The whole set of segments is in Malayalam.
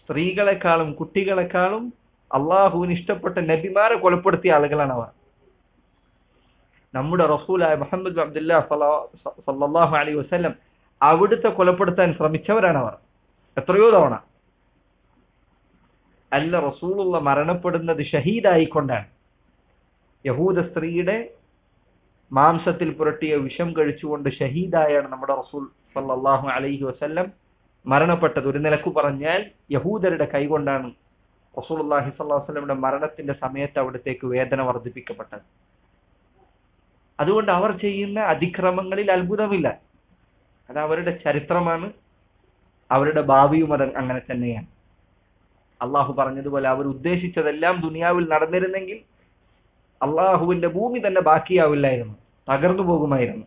സ്ത്രീകളെക്കാളും കുട്ടികളെക്കാളും അള്ളാഹുവിന് ഇഷ്ടപ്പെട്ട നബിമാരെ കൊലപ്പെടുത്തിയ ആളുകളാണ് അവർ നമ്മുടെ റസൂലായ മുഹമ്മദ് ബിൻ അബ്ദുല്ലാ സല്ലല്ലാഹു അലൈഹി വസല്ലം അവിടുത്തെ കൊലപ്പെടുത്താൻ ശ്രമിച്ചവരാണ് അവർ എത്രയോ തവണ അല്ല റസൂലുള്ള മരണപ്പെടുന്നത് ഷഹീദായിക്കൊണ്ടാണ് യഹൂദ സ്ത്രീയുടെ മാംസത്തിൽ പുരട്ടിയ വിഷം കഴിച്ചുകൊണ്ട് ഷഹീദായാണ് നമ്മുടെ റസൂൽ സല്ലല്ലാഹു അലൈഹി വസല്ലം മരണപ്പെട്ടത് ഒരു നിലക്ക് പറഞ്ഞാൽ യഹൂദരുടെ കൈകൊണ്ടാണ് റസൂലുള്ളാഹി സ്വല്ലല്ലാഹു അലൈഹി വസല്ലമയുടെ മരണത്തിന്റെ സമയത്ത് അവിടത്തേക്ക് വേദന വർദ്ധിപ്പിക്കപ്പെട്ടത് അതുകൊണ്ട് അവർ ചെയ്യുന്ന അതിക്രമങ്ങളിൽ അത്ഭുതമില്ല അത് അവരുടെ ചരിത്രമാണ് അവരുടെ ഭാവിയും അത് അങ്ങനെ തന്നെയാണ് അള്ളാഹു പറഞ്ഞതുപോലെ അവർ ഉദ്ദേശിച്ചതെല്ലാം ദുനിയാവിൽ നടന്നിരുന്നെങ്കിൽ അള്ളാഹുവിന്റെ ഭൂമി തന്നെ ബാക്കിയാവില്ലായിരുന്നു തകർന്നു പോകുമായിരുന്നു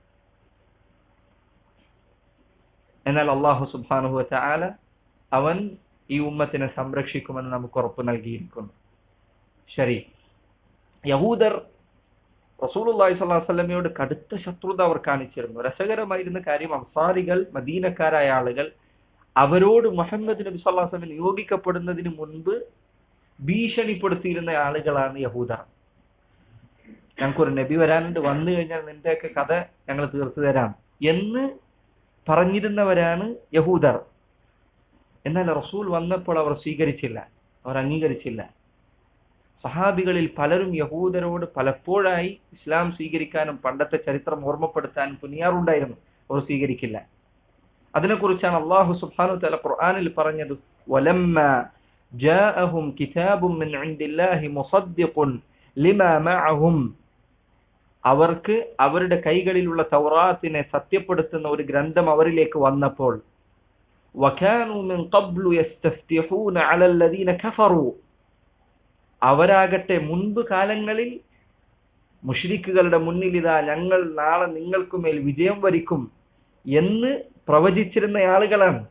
എന്നാൽ അള്ളാഹു സുബാനുഹു ചാല അവൻ ഈ ഉമ്മത്തിനെ സംരക്ഷിക്കുമെന്ന് നമുക്ക് ഉറപ്പ് നൽകിയിരിക്കുന്നു ശരി യഹൂദർ റസൂലുള്ളാഹി സ്വല്ലല്ലാഹു അലൈഹി വസല്ലമയോട് കടുത്ത ശത്രുത അവർ കാണിച്ചിരുന്നു രസകരമായിരുന്ന കാര്യം അൻസാരികൾ മദീനക്കാരായ ആളുകൾ അവരോട് മുഹമ്മദ് നബി സല്ലല്ലാഹു അലൈഹി വസല്ലം നിയോഗിക്കപ്പെടുന്നതിന് മുൻപ് ഭീഷണിപ്പെടുത്തിയിരുന്ന ആളുകളാണ് യഹൂദർ ഞങ്ങൾക്കൊരു നബി വരാനുണ്ട് വന്നു കഴിഞ്ഞാൽ നിന്റെയൊക്കെ കഥ ഞങ്ങൾ തീർത്തു തരാം എന്ന് പറഞ്ഞിരുന്നവരാണ് യഹൂദർ എന്നാൽ റസൂൽ വന്നപ്പോൾ അവർ സ്വീകരിച്ചില്ല അവർ അംഗീകരിച്ചില്ല സഹാബികളിൽ പലരും യഹൂദരോട് പലപ്പോഴായി ഇസ്ലാം സ്വീകരിക്കാനും പണ്ടത്തെ ചരിത്രം ഓർമ്മപ്പെടുത്താനും തുനിയാറുണ്ടായിരുന്നു അവർ സ്വീകരിക്കില്ല അതിനെക്കുറിച്ചാണ് അള്ളാഹു സുബ്ഹാനഹു തആല ഖുർആനിൽ പറഞ്ഞത് വലമ്മ ജാഅഹും കിതാബും മിൻ ഇൻദില്ലാഹി മുസദ്ദിഖുൻ ലിമാ മഅഹും അവർക്ക് അവരുടെ കൈകളിലുള്ള തൗറാത്തിനെ സത്യപ്പെടുത്തുന്ന ഒരു ഗ്രന്ഥം അവരിലേക്ക് വന്നപ്പോൾ وكانوا من قبل يستفتحون على الذين كفروا അവരാകട്ടെ മുൻപ് കാലങ്ങളിൽ മുഷ്രിക്കുകളുടെ മുന്നിൽ ഇതാ ഞങ്ങൾ നാളെ നിങ്ങൾക്കുമേൽ വിജയം വരിക്കും എന്ന് പ്രവചിച്ചിരുന്ന ആളുകളാണ്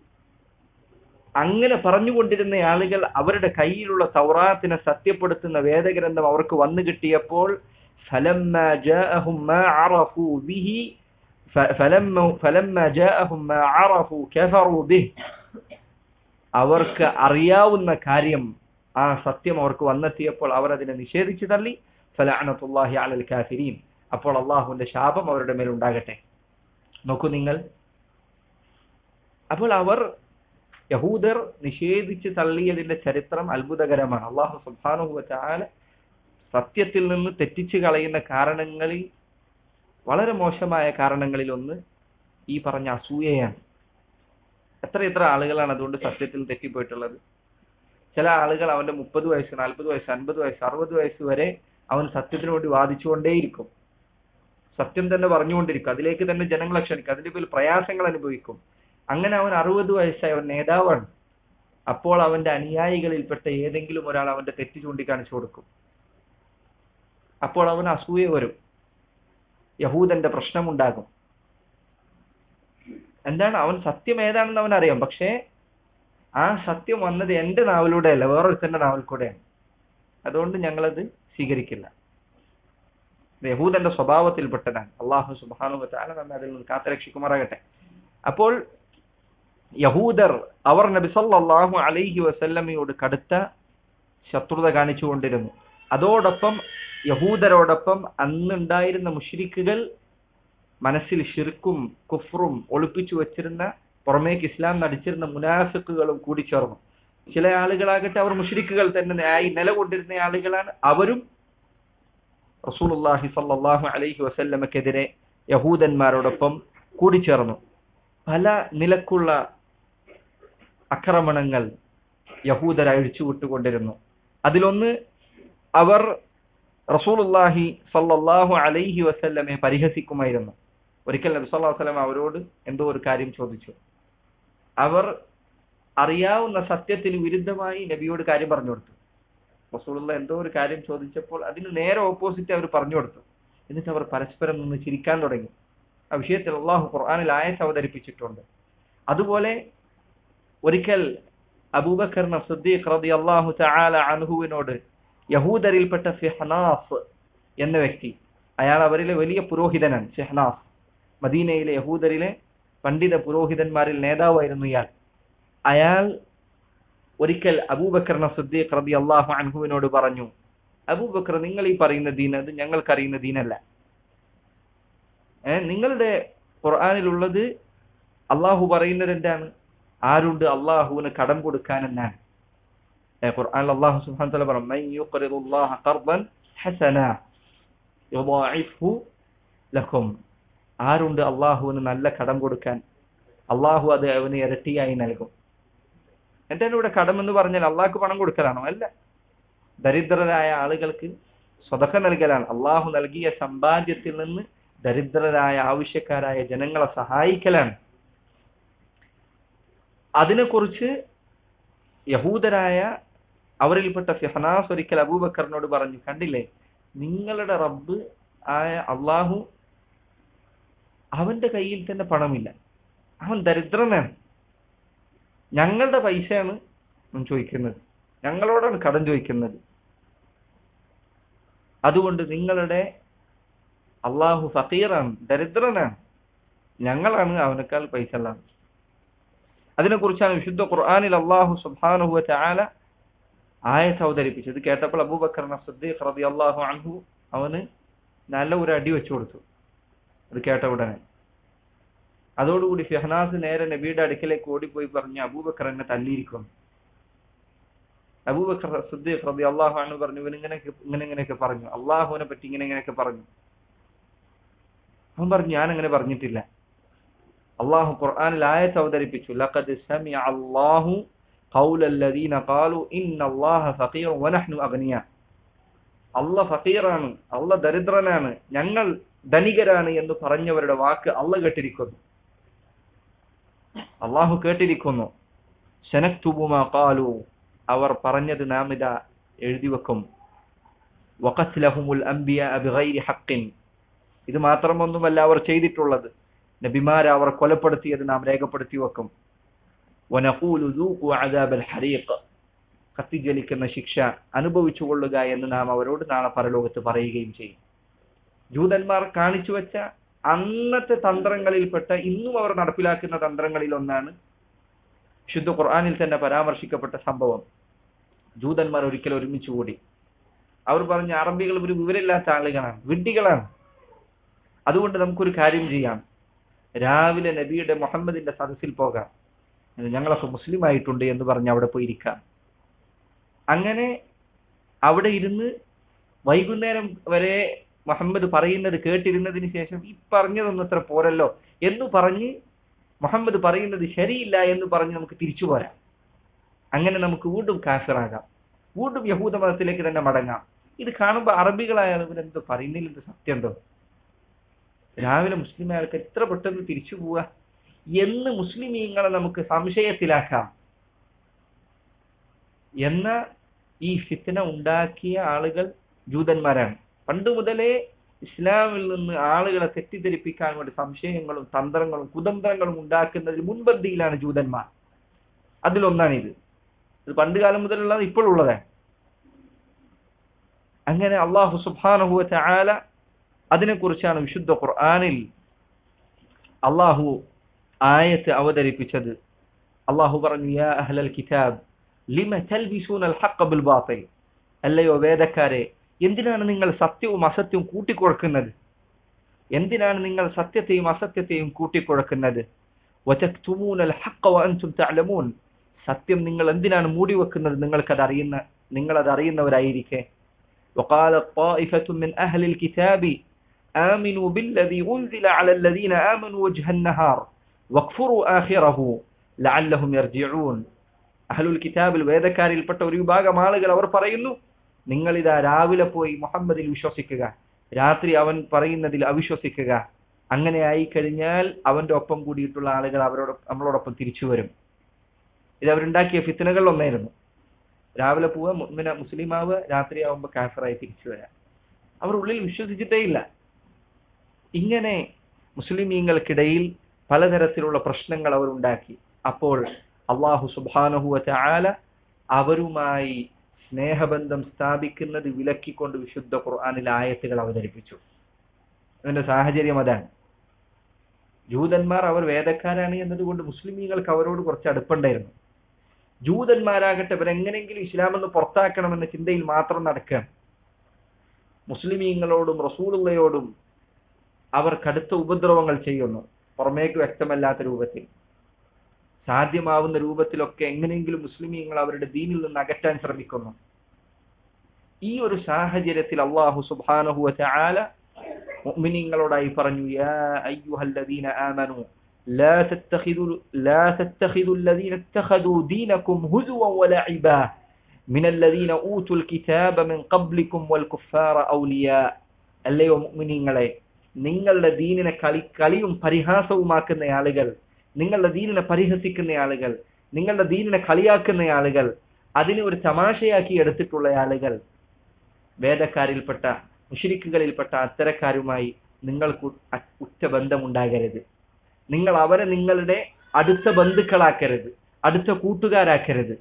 അങ്ങനെ പറഞ്ഞുകൊണ്ടിരുന്ന ആളുകൾ അവരുടെ കയ്യിലുള്ള തൗറാത്തിനെ സത്യപ്പെടുത്തുന്ന വേദഗ്രന്ഥം അവർക്ക് വന്നു കിട്ടിയപ്പോൾ فلما جاءهم ما عرفوا به فلما فلما جاءهم ما عرفوا كفروا به അവർക്ക് അറിയാവുന്ന കാര്യം ആ സത്യം അവർക്ക് വന്നെത്തിയപ്പോൾ അവർ അതിനെ നിഷേധിച്ചു തള്ളി ഫലഅനത്തുല്ലാഹി അലൽ കാഫിരീൻ അപ്പോൾ അള്ളാഹുവിന്റെ ശാപം അവരുടെ മേൽ ഉണ്ടാകട്ടെ നോക്കൂ നിങ്ങൾ അപ്പോൾ അവർ യഹൂദർ നിഷേധിച്ച് തള്ളിയതിന്റെ ചരിത്രം അത്ഭുതകരമാണ് അള്ളാഹു സുബ്ഹാനഹു വതആല സത്യത്തിൽ നിന്ന് തെറ്റിച്ചു കളയുന്ന കാരണങ്ങളിൽ വളരെ മോശമായ കാരണങ്ങളിൽ ഒന്ന് ഈ പറഞ്ഞ അസൂയയാണ് എത്ര എത്ര ആളുകളാണ് അതുകൊണ്ട് സത്യത്തിൽ തെറ്റിപ്പോയിട്ടുള്ളത് ചില ആളുകൾ അവന്റെ മുപ്പത് വയസ്സ് നാൽപ്പത് വയസ്സ് അൻപത് വയസ്സ് അറുപത് വയസ്സ് വരെ അവൻ സത്യത്തിന് വേണ്ടി വാദിച്ചുകൊണ്ടേയിരിക്കും സത്യം തന്നെ പറഞ്ഞുകൊണ്ടിരിക്കും അതിലേക്ക് തന്നെ ജനങ്ങളെ ക്ഷണിക്കും അതിന്റെ പേരിൽ പ്രയാസങ്ങൾ അനുഭവിക്കും അങ്ങനെ അവൻ അറുപത് വയസ്സായി അവൻ നേതാവാണ് അപ്പോൾ അവന്റെ അനുയായികളിൽപ്പെട്ട ഏതെങ്കിലും ഒരാൾ അവന്റെ തെറ്റ് ചൂണ്ടിക്കാണിച്ചു കൊടുക്കും അപ്പോൾ അവൻ അസൂയ വരും യഹൂദന്റെ പ്രശ്നമുണ്ടാകും എന്താണ് അവൻ സത്യം ഏതാണെന്ന് അവൻ അറിയാം പക്ഷേ ആ സത്യം വന്നത് എന്റെ നാവിലൂടെ അല്ല വേറൊരുത്തന്റെ നാവിൽ കൂടെയാണ് അതുകൊണ്ട് ഞങ്ങളത് സ്വീകരിക്കില്ല യഹൂദന്റെ സ്വഭാവത്തിൽപ്പെട്ടതാണ് അള്ളാഹു സുബാനു താല നമ്മെ അതിൽ നിന്ന് കാത്തരക്ഷിക്കുമാറാകട്ടെ അപ്പോൾ യഹൂദർ അവർ നബി സല്ലല്ലാഹു അലൈഹി വസല്ലമയോട് കടുത്ത ശത്രുത കാണിച്ചുകൊണ്ടിരുന്നു അതോടൊപ്പം യഹൂദരോടൊപ്പം അന്നുണ്ടായിരുന്ന മുഷ്രിക്കുകൾ മനസ്സിൽ ഷിർക്കും കുഫറും ഒളിപ്പിച്ചു വച്ചിരുന്ന പുറമേക്ക് ഇസ്ലാം നടിച്ചിരുന്ന മുനാഫിക്കുകളും കൂടി ചേർന്നു ചില ആളുകളാകട്ടെ അവർ മുഷ്രിക്കുകൾ തന്നെ ആയി നിലകൊണ്ടിരുന്ന ആളുകളാണ് അവരും റസൂലുള്ളാഹി സല്ലല്ലാഹു അലൈഹി വസല്ലമക്കെതിരെ യഹൂദന്മാരോടൊപ്പം കൂടിച്ചേർന്നു പല നിലക്കുള്ള ആക്രമണങ്ങൾ യഹൂദർ അഴിച്ചുവിട്ടുകൊണ്ടിരുന്നു അതിലൊന്ന് അവർ റസൂലുള്ളാഹി സല്ലല്ലാഹു അലൈഹി വസല്ലമെ പരിഹസിക്കുമായിരുന്നു ഒരിക്കൽ നബി സല്ലല്ലാഹു അലൈഹി വസല്ലം അവരോട് എന്തോ ഒരു കാര്യം ചോദിച്ചു അവർ അറിയാവുന്ന സത്യത്തിന് വിരുദ്ധമായി നബിയോട് കാര്യം പറഞ്ഞു കൊടുത്തു റസൂലുള്ള എന്തോ ഒരു കാര്യം ചോദിച്ചപ്പോൾ അതിന് നേരെ ഓപ്പോസിറ്റ് അവർ പറഞ്ഞു കൊടുത്തു എന്നിട്ട് അവർ പരസ്പരം നിന്ന് ചിരിക്കാൻ തുടങ്ങി ആ വിഷയത്തിൽ അള്ളാഹു ഖുർആനിൽ ആയത്ത് അവതരിപ്പിച്ചിട്ടുണ്ട് അതുപോലെ ഒരിക്കൽ അബൂബക്കർ സദ്ദീഖ് റതി അള്ളാഹു തആല അൻഹുവിനോട് യഹൂദരിൽപ്പെട്ട ഫിഹ്നാഫ് എന്ന വ്യക്തി അയാൾ അവരിലെ വലിയ പുരോഹിതനാണ് ഷെഹ്നാഫ് മദീനയിലെ യഹൂദരിലെ പണ്ഡിത പുരോഹിതന്മാരിൽ നേതാവായിരുന്നു ഇയാൾ അയാൾ ഒരിക്കൽ അബൂബക്കർ സിദ്ദീഖ് റബി അള്ളാഹു അൻഹുവിനോട് പറഞ്ഞു അബൂബക്കർ നിങ്ങൾ ഈ പറയുന്ന ദീൻ അത് ഞങ്ങൾക്കറിയുന്ന ദീനല്ല ഏ നിങ്ങളുടെ ഖുർആാനിലുള്ളത് അള്ളാഹു പറയുന്നത് എന്താണ് ആരുണ്ട് അള്ളാഹുവിന് കടം കൊടുക്കാൻ എന്നാണ് ഖുർആൻ അള്ളാഹു സുബ്ഹാനഹു വതആല പറഞ്ഞു മൻ യുഖ്റിദുല്ലാഹ ഖർദൻ ഹസന യുദാഇഫു ലക്കും ആരുണ്ട് അള്ളാഹുവിന് നല്ല കടം കൊടുക്കാൻ അള്ളാഹു അത് അവന് ഇരട്ടിയായി നൽകും എന്താണ് ഇവിടെ കടം എന്ന് പറഞ്ഞാൽ അള്ളാഹ്ക്ക് പണം കൊടുക്കലാണോ അല്ല ദരിദ്രരായ ആളുകൾക്ക് സ്വതക്ക നൽകലാണ് അള്ളാഹു നൽകിയ സമ്പാദ്യത്തിൽ നിന്ന് ദരിദ്രരായ ആവശ്യക്കാരായ ജനങ്ങളെ സഹായിക്കലാണ് അതിനെക്കുറിച്ച് യഹൂദരായ അവരിൽപ്പെട്ട ഫിഹനാസ് ഒരിക്കൽ അബൂബക്കറിനോട് പറഞ്ഞു കണ്ടില്ലേ നിങ്ങളുടെ റബ്ബ് ആയ അള്ളാഹു അവന്റെ കയ്യിൽ തന്നെ പണമില്ല അവൻ ദരിദ്രനാണ് ഞങ്ങളുടെ പൈസയാണ് അവൻ ചോദിക്കുന്നത് ഞങ്ങളോടാണ് കടം ചോദിക്കുന്നത് അതുകൊണ്ട് നിങ്ങളുടെ അള്ളാഹു ഫക്കീറാണ് ദരിദ്രനാണ് ഞങ്ങളാണ് അവനേക്കാൾ പൈസ ഉള്ളത് അതിനെക്കുറിച്ചാണ് വിശുദ്ധ ഖുർആാനിൽ അള്ളാഹു സുബാനുഹുവ ചാല ആയത്ത് അവതരിപ്പിച്ചത് കേട്ടപ്പോൾ അബൂബക്കർ സദ്ദീഖ് റബി അള്ളാഹു അൻഹു അവന് നല്ല ഒരു അടി വെച്ചു കൊടുത്തു അത് കേട്ട ഉടനെ അതോടുകൂടി ഫെഹനാസ് നേരെ നബിയുടെ അടുക്കലേക്ക് ഓടിപ്പോയി പറഞ്ഞു അബൂബക്കർ എന്നെ തല്ലിയിരിക്കുന്നു അബൂബക്കർ സദ്ദീഖ് റബി അള്ളാഹു അൻഹു പറഞ്ഞു ഇവൻ ഇങ്ങനെ ഇങ്ങനെ ഇങ്ങനെയൊക്കെ പറഞ്ഞു അള്ളാഹുവിനെ പറ്റി ഇങ്ങനെ ഇങ്ങനെയൊക്കെ പറഞ്ഞു അവൻ പറഞ്ഞു ഞാൻ അങ്ങനെ പറഞ്ഞിട്ടില്ല അള്ളാഹു ഖുർആനിൽ ആയത്ത് അവതരിപ്പിച്ചു ലഖദ് സമിഅ അല്ലാഹു ഖൗല الذين قالوا ان الله فقير ونحن اغنياء അല്ല ഫക്കീറാണ് അല്ല ദരിദ്രനാണ് ഞങ്ങൾ ധനികരാണ് എന്ന് പറഞ്ഞവരുടെ വാക്ക് അല്ല കേട്ടിരിക്കുന്നു അള്ളാഹു കേട്ടിരിക്കുന്നു ശനക്തുബുമാ കാലു അവർ പറഞ്ഞത് നാം ഇതാ എഴുതി വെക്കും വഖസ്ലഹുമുൽ അംബിയ ബിഗൈരി ഹഖിൻ ഇത് മാത്രമൊന്നുമല്ല അവർ ചെയ്തിട്ടുള്ളത് നബിമാരെ അവർ കൊലപ്പെടുത്തിയത് നാം രേഖപ്പെടുത്തി വെക്കും വനഖൂലു ദൂഖു അദാബൽ ഹരീഖ് കത്തിജ്വലിക്കുന്ന ശിക്ഷ അനുഭവിച്ചു കൊള്ളുക എന്ന് നാം അവരോട് നാളെ പരലോകത്ത് പറയുകയും ചെയ്യും ജൂതന്മാർ കാണിച്ചു വെച്ച അന്നത്തെ തന്ത്രങ്ങളിൽപ്പെട്ട ഇന്നും അവർ നടപ്പിലാക്കുന്ന തന്ത്രങ്ങളിൽ ഒന്നാണ് ശുദ്ധ ഖുർആാനിൽ തന്നെ പരാമർശിക്കപ്പെട്ട സംഭവം ജൂതന്മാർ ഒരിക്കൽ ഒരുമിച്ച് കൂടി അവർ പറഞ്ഞ അറബികൾ ഒരു വിവരമില്ലാത്ത ആളുകളാണ് വിഡ്ഢികളാണ് അതുകൊണ്ട് നമുക്കൊരു കാര്യം ചെയ്യാം രാവിലെ നബിയുടെ മുഹമ്മദിന്റെ സദസ്സിൽ പോകാം ഞങ്ങളൊക്കെ മുസ്ലിം ആയിട്ടുണ്ട് എന്ന് പറഞ്ഞ് അവിടെ പോയി ഇരിക്കാം അങ്ങനെ അവിടെ ഇരുന്ന് വൈകുന്നേരം വരെ മുഹമ്മദ് പറയുന്നത് കേട്ടിരുന്നതിന് ശേഷം ഈ പറഞ്ഞതൊന്നും അത്ര പോരല്ലോ എന്ന് പറഞ്ഞ് മുഹമ്മദ് പറയുന്നത് ശരിയില്ല എന്ന് പറഞ്ഞ് നമുക്ക് തിരിച്ചു പോരാം അങ്ങനെ നമുക്ക് വീണ്ടും കാഫിറാകാം വീണ്ടും യഹൂദ മതത്തിലേക്ക് തന്നെ മടങ്ങാം ഇത് കാണുമ്പോൾ അറബികളായ ഇവരെന്തോ പറയുന്നതിൽ എന്ത് സത്യം ഉണ്ടോ രാവിലെ മുസ്ലിം ആൾക്ക് എത്ര പെട്ടെന്ന് തിരിച്ചു പോവുക എന്ന് മുസ്ലിമീങ്ങളെ നമുക്ക് സംശയത്തിലാക്കാം എന്ന ഈ ഫിത്തന ഉണ്ടാക്കിയ ആളുകൾ ജൂതന്മാരാണ് പണ്ട് മുതലേ ഇസ്ലാമിൽ നിന്ന് ആളുകളെ തെറ്റിദ്ധരിപ്പിക്കാൻ വേണ്ടി സംശയങ്ങളും തന്ത്രങ്ങളും കുതന്ത്രങ്ങളും ഉണ്ടാക്കുന്നതിൽ മുൻപന്തിയിലാണ് ജൂതന്മാർ അതിലൊന്നാണിത് ഇത് പണ്ട് കാലം മുതലുള്ളത് ഇപ്പോഴുള്ളതാണ് അങ്ങനെ അള്ളാഹു സുബാനഹുവ ചാല അതിനെക്കുറിച്ചാണ് വിശുദ്ധ ഖുർആാനിൽ അള്ളാഹു ആയത്ത് അവതരിപ്പിച്ചത് അള്ളാഹു പറഞ്ഞു യാ അഹ്ലൽ കിതാബ് ലിമ തൽബിസൂന അൽ ഹഖ് ബിൽ ബാത്തിൽ അല്ലയോ വേദക്കാരെ എന്തിനാണ് നിങ്ങൾ സത്യവും അസത്യവും കൂട്ടിക്കുഴക്കുന്നത് എന്തിനാണ് നിങ്ങൾ സത്യത്തെയും അസത്യത്തെയും കൂട്ടിക്കുഴക്കുന്നത് വതക്തുമൂന അൽ ഹഖ് വഅൻതും തഅലമൂൻ സത്യം നിങ്ങൾ എന്തിനാണ് മൂടി വെക്കുന്നത് നിങ്ങൾക്കത് അറിയുന്ന നിങ്ങൾ അത് അറിയുന്നവരായിരിക്കെ وقال طائفة من أهل الكتاب آمنوا بالذي أنزل على الذين آمنوا وجه النهار واكفروا آخره لعلهم يرجعون അഹ്ലുൽ കിതാബിൽ വേദക്കാരിൽപ്പെട്ട ഒരു വിഭാഗം ആളുകൾ അവർ പറയുന്നു നിങ്ങൾ ഇതാ രാവിലെ പോയി മുഹമ്മദിൽ വിശ്വസിക്കുക രാത്രി അവൻ പറയുന്നതിൽ അവിശ്വസിക്കുക അങ്ങനെ ആയി കഴിഞ്ഞാൽ അവന്റെ ഒപ്പം കൂടിയിട്ടുള്ള ആളുകൾ അവരോട് നമ്മളോടൊപ്പം തിരിച്ചു വരും ഇത് അവരുണ്ടാക്കിയ ഫിത്തനകൾ ഒന്നായിരുന്നു രാവിലെ പോവുക മുഅ്മിന മുസ്ലിമാവുക രാത്രി ആവുമ്പോൾ കാഫറായി തിരിച്ചു വരാം അവർ ഉള്ളിൽ വിശ്വസിച്ചിട്ടേ ഇല്ല ഇങ്ങനെ മുസ്ലിമീങ്ങൾക്കിടയിൽ പലതരത്തിലുള്ള പ്രശ്നങ്ങൾ അവർ ഉണ്ടാക്കി അപ്പോൾ അള്ളാഹു സുബാനഹുവ ചാല അവരുമായി സ്നേഹബന്ധം സ്ഥാപിക്കുന്നത് വിലക്കിക്കൊണ്ട് വിശുദ്ധ ഖുർആാനിൽ ആയത്തുകൾ അവതരിപ്പിച്ചു അതിന്റെ സാഹചര്യം അതാണ് ജൂതന്മാർ അവർ വേദക്കാരാണ് എന്നതുകൊണ്ട് മുസ്ലിമീങ്ങൾക്ക് അവരോട് കുറച്ച് അടുപ്പുണ്ടായിരുന്നു ജൂതന്മാരാകട്ടെ ഇവരെങ്ങനെങ്കിലും ഇസ്ലാമെന്ന് പുറത്താക്കണമെന്ന ചിന്തയിൽ മാത്രം നടക്കുകയാണ് മുസ്ലിമീങ്ങളോടും റസൂലുള്ളയോടും അവർ കടുത്ത ഉപദ്രവങ്ങൾ ചെയ്യുന്നു പുറമേക്ക് വ്യക്തമല്ലാത്ത രൂപത്തിൽ സാധ്യമാവുന്ന രൂപത്തിലൊക്കെ എങ്ങനെയെങ്കിലും മുസ്ലിമീങ്ങൾ അവരുടെ ദീനിൽ നിന്ന് അകറ്റാൻ ശ്രമിക്കുന്നു ഈ ഒരു സാഹചര്യത്തിൽ അള്ളാഹു സുബ്ഹാനഹു വതആല മുഅ്മിനീങ്ങളോടായി പറഞ്ഞു യാ അയ്യുഹല്ലദീന ആമനു لا تتخذوا لا تتخذوا الذين اتخذوا دينكم هزوا ولعبا من الذين اوتوا الكتاب من قبلكم والكفار اولياء അല്ലയോ മുഅ്മിനീങ്ങളെ നിങ്ങളുടെ ദീനിനെ കളി കളിയും പരിഹാസവുമാക്കുന്ന ആളുകൾ നിങ്ങളുടെ ദീനിനെ പരിഹസിക്കുന്ന ആളുകൾ നിങ്ങളുടെ ദീനിനെ കളിയാക്കുന്ന ആളുകൾ അതിനെ ഒരു തമാശയാക്കി എടുത്തിട്ടുള്ള ആളുകൾ വേദക്കാരിൽപ്പെട്ട മുഷിരിക്കുകളിൽപ്പെട്ട അത്തരക്കാരുമായി നിങ്ങൾക്ക് ഉറ്റ ബന്ധമുണ്ടാകരുത് നിങ്ങൾ അവരെ നിങ്ങളുടെ അടുത്ത ബന്ധുക്കളാക്കരുത് അടുത്ത കൂട്ടുകാരാക്കരുത്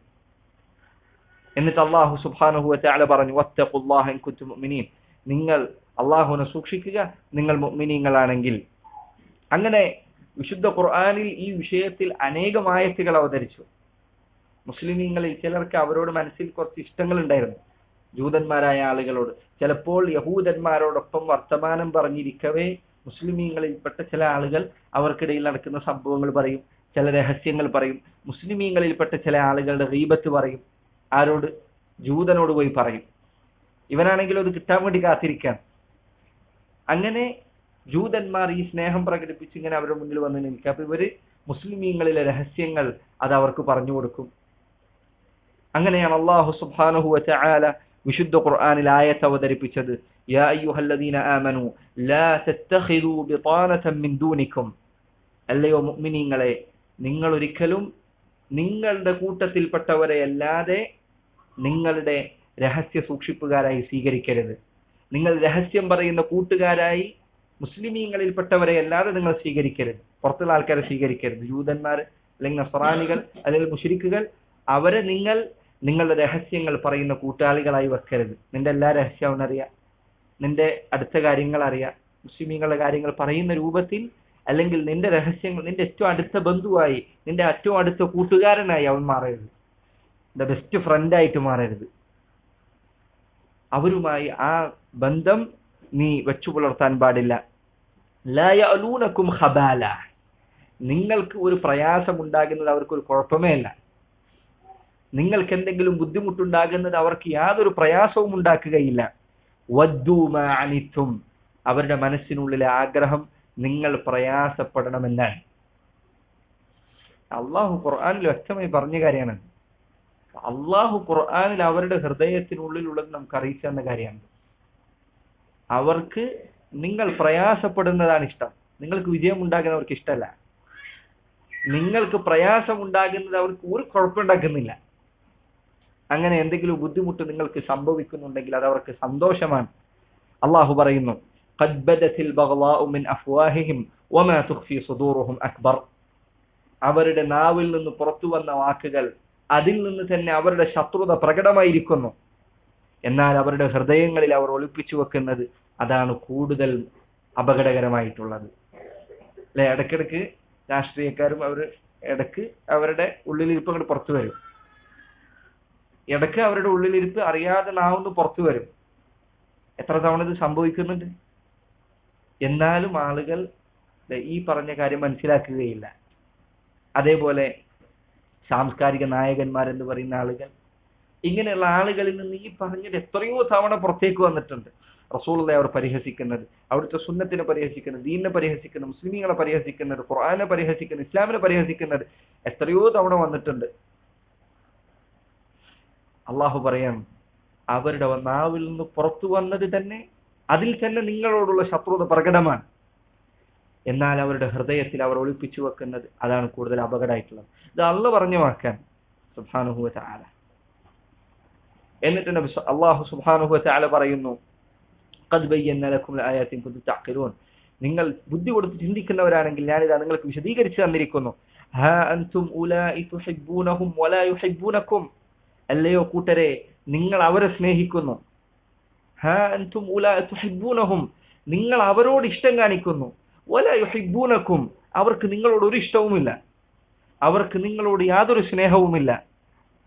എന്നിട്ട് അള്ളാഹു സുബ്ഹാനഹു വതആല പറഞ്ഞു വത്തഖുല്ലാഹ ഇൻ കുൻതും മുഅ്മിനീൻ നിങ്ങൾ അള്ളാഹുവിനെ സൂക്ഷിക്കുക നിങ്ങൾ മുഅ്മിനീങ്ങളാണെങ്കിൽ അങ്ങനെ വിശുദ്ധ ഖുർആനിൽ ഈ വിഷയത്തിൽ അനേകം ആയത്തുകൾ അവതരിച്ചു മുസ്ലിമീങ്ങളിൽ ചിലർക്ക് അവരോട് മനസ്സിൽ കുറച്ച് ഇഷ്ടങ്ങൾ ഉണ്ടായിരുന്നു ജൂതന്മാരായ ആളുകളോട് ചിലപ്പോൾ യഹൂദന്മാരോടൊപ്പം വർത്തമാനം പറഞ്ഞിരിക്കവേ മുസ്ലിമീങ്ങളിൽപ്പെട്ട ചില ആളുകൾ അവർക്കിടയിൽ നടക്കുന്ന സംഭവങ്ങൾ പറയും ചില രഹസ്യങ്ങൾ പറയും മുസ്ലിമീങ്ങളിൽപ്പെട്ട ചില ആളുകളുടെ റീബത്ത് പറയും ആരോട് ജൂതനോട് പോയി പറയും ഇവനാണെങ്കിലും അത് കിട്ടാൻ വേണ്ടി കാത്തിരിക്കാൻ അങ്ങനെ ജൂതന്മാർ ഈ സ്നേഹം പ്രകടിപ്പിച്ച് ഇങ്ങനെ അവരുടെ മുന്നിൽ വന്ന് നിൽക്കുക അപ്പൊ ഇവര് മുസ്ലിമീങ്ങളിലെ രഹസ്യങ്ങൾ അത് അവർക്ക് പറഞ്ഞു കൊടുക്കും അങ്ങനെയാണ് അള്ളാഹു സുബ്ഹാനഹു വതആല വിശുദ്ധ ഖുർആനിൽ ആയത്ത് അവതരിപ്പിച്ചത് യാ അയ്യുഹല്ലദീന ആമനു ലാ തത്തഖിദൂ ബിതാനതൻ മിൻ ദൂനിക്കും അല്ലയോ മുഅ്മിനീങ്ങളെ നിങ്ങൾ ഒരിക്കലും നിങ്ങളുടെ കൂട്ടത്തിൽപ്പെട്ടവരെ അല്ലാതെ നിങ്ങളുടെ രഹസ്യ സൂക്ഷിപ്പുകാരായി സ്വീകരിക്കരുത് നിങ്ങൾ രഹസ്യം പറയുന്ന കൂട്ടുകാരായി മുസ്ലിമീങ്ങളിൽപ്പെട്ടവരെ അല്ലാതെ നിങ്ങൾ സ്വീകരിക്കരുത് പുറത്തുള്ള ആൾക്കാരെ സ്വീകരിക്കരുത് ജൂതന്മാർ അല്ലെങ്കിൽ നസറാനികൾ അല്ലെങ്കിൽ മുഷരിക്കുകൾ അവരെ നിങ്ങൾ നിങ്ങളുടെ രഹസ്യങ്ങൾ പറയുന്ന കൂട്ടാളികളായി വെക്കരുത് നിന്റെ എല്ലാ രഹസ്യവും അറിയാം നിന്റെ അടുത്ത കാര്യങ്ങൾ അറിയാം മുസ്ലിമീങ്ങളുടെ കാര്യങ്ങൾ പറയുന്ന രൂപത്തിൽ അല്ലെങ്കിൽ നിന്റെ രഹസ്യങ്ങൾ നിന്റെ ഏറ്റവും അടുത്ത ബന്ധുവായി നിന്റെ ഏറ്റവും അടുത്ത കൂട്ടുകാരനായി അവൻ മാറരുത് നിന്റെ ബെസ്റ്റ് ഫ്രണ്ട് ആയിട്ട് മാറരുത് അവരുമായി ആ ബന്ധം നീ വെച്ചു പുലർത്താൻ പാടില്ല ലൂനക്കും ഹബാല നിങ്ങൾക്ക് ഒരു പ്രയാസം ഉണ്ടാകുന്നത് അവർക്ക് ഒരു കുഴപ്പമേ അല്ല നിങ്ങൾക്ക് എന്തെങ്കിലും ബുദ്ധിമുട്ടുണ്ടാകുന്നത് അവർക്ക് യാതൊരു പ്രയാസവും ഉണ്ടാക്കുകയില്ല വദ്ദൂമാനിത്തും അവരുടെ മനസ്സിനുള്ളിലെ ആഗ്രഹം നിങ്ങൾ പ്രയാസപ്പെടണമെന്നാണ് അള്ളാഹു ഖുർആാനിൽ വ്യക്തമായി പറഞ്ഞ കാര്യമാണ് അള്ളാഹു ഖുർആാനിൽ അവരുടെ ഹൃദയത്തിനുള്ളിലുള്ളത് നമുക്ക് അറിയിച്ചു തന്ന കാര്യമാണ് അവർക്ക് നിങ്ങൾ പ്രയാസപ്പെടുന്നതാണ് ഇഷ്ടം നിങ്ങൾക്ക് വിജയം ഉണ്ടാകുന്നത് അവർക്ക് ഇഷ്ടമല്ല നിങ്ങൾക്ക് പ്രയാസം ഉണ്ടാകുന്നത് അവർക്ക് ഒരു കുഴപ്പമുണ്ടാക്കുന്നില്ല അങ്ങനെ എന്തെങ്കിലും ബുദ്ധിമുട്ട് നിങ്ങൾക്ക് സംഭവിക്കുന്നുണ്ടെങ്കിൽ അത് അവർക്ക് സന്തോഷമാണ് അള്ളാഹു പറയുന്നു قد بدت البغضاء من أفواههم وما تخفي صدورهم أكبر അവരുടെ നാവിൽ നിന്ന് പുറത്തു വന്ന വാക്കുകൾ അതിൽ നിന്ന് തന്നെ അവരുടെ ശത്രുത പ്രകടമായിരിക്കുന്നു എന്നാൽ അവരുടെ ഹൃദയങ്ങളിൽ അവർ ഒളിപ്പിച്ചു വെക്കുന്നത് അതാണ് കൂടുതൽ അപകടകരമായിട്ടുള്ളത് അല്ലെ ഇടയ്ക്കിടയ്ക്ക് രാഷ്ട്രീയക്കാരും അവർ ഇടയ്ക്ക് അവരുടെ ഉള്ളിലിരിപ്പ് അങ്ങോട്ട് പുറത്തു വരും ഇടയ്ക്ക് അവരുടെ ഉള്ളിലിരിപ്പ് അറിയാതെ നാവുന്ന് പുറത്തു വരും എത്ര തവണ ഇത് സംഭവിക്കുന്നുണ്ട് എന്നാലും ആളുകൾ ഈ പറഞ്ഞ കാര്യം മനസ്സിലാക്കുകയില്ല അതേപോലെ സാംസ്കാരിക നായകന്മാരെന്ന് പറയുന്ന ആളുകൾ ഇങ്ങനെയുള്ള ആളുകളിൽ നിന്ന് ഈ പറഞ്ഞത് എത്രയോ തവണ പുറത്തേക്ക് വന്നിട്ടുണ്ട് റസൂളെ അവർ പരിഹസിക്കുന്നത് അവിടുത്തെ സുന്നത്തിനെ പരിഹസിക്കുന്നത് ദീനിനെ പരിഹസിക്കുന്നത് മുസ്ലിമീങ്ങളെ പരിഹസിക്കുന്നത് ഖുർആനെ പരിഹസിക്കുന്നത് ഇസ്ലാമിനെ പരിഹസിക്കുന്നത് എത്രയോ തവണ വന്നിട്ടുണ്ട് അള്ളാഹു പറയാം അവരുടെ നാവിൽ നിന്ന് പുറത്തു വന്നത് തന്നെ അതിൽ തന്നെ നിങ്ങളോടുള്ള ശത്രുത പ്രകടമാണ് എന്നാൽ അവരുടെ ഹൃദയത്തിൽ അവർ ഒളിപ്പിച്ചു വെക്കുന്നത് അതാണ് കൂടുതൽ അപകടമായിട്ടുള്ളത് ഇത് അള്ള പറഞ്ഞു വാക്കാൻ സുബാനുഹുവ ചാല എന്നിട്ട് നബി അള്ളാഹു സുബാനുഹുവ ചാല പറയുന്നു قد بينا لكم الآيات إن كنتم تعقلون നിങ്ങൾ ബുദ്ധി കൊടുത്ത് ചിന്തിക്കുന്നവരാണെങ്കിൽ ഞാനിതാ നിങ്ങൾക്ക് വിശദീകരിച്ചു തന്നിരിക്കുന്നു ഹാ അൻതും ഉലായി തുഹിബ്ബൂനഹും വലാ യുഹിബ്ബൂനക്കും അല്ലയോ കൂട്ടരെ നിങ്ങൾ അവരെ സ്നേഹിക്കുന്നു ഹാ അൻതും ഉലായി തുഹിബ്ബൂനഹും നിങ്ങൾ അവരോട് ഇഷ്ടം കാണിക്കുന്നു വലാ യുഹിബ്ബൂനക്കും അവർക്ക് നിങ്ങളോട് ഒരു ഇഷ്ടവുമില്ല അവർക്ക് നിങ്ങളോട് യാതൊരു സ്നേഹവുമില്ല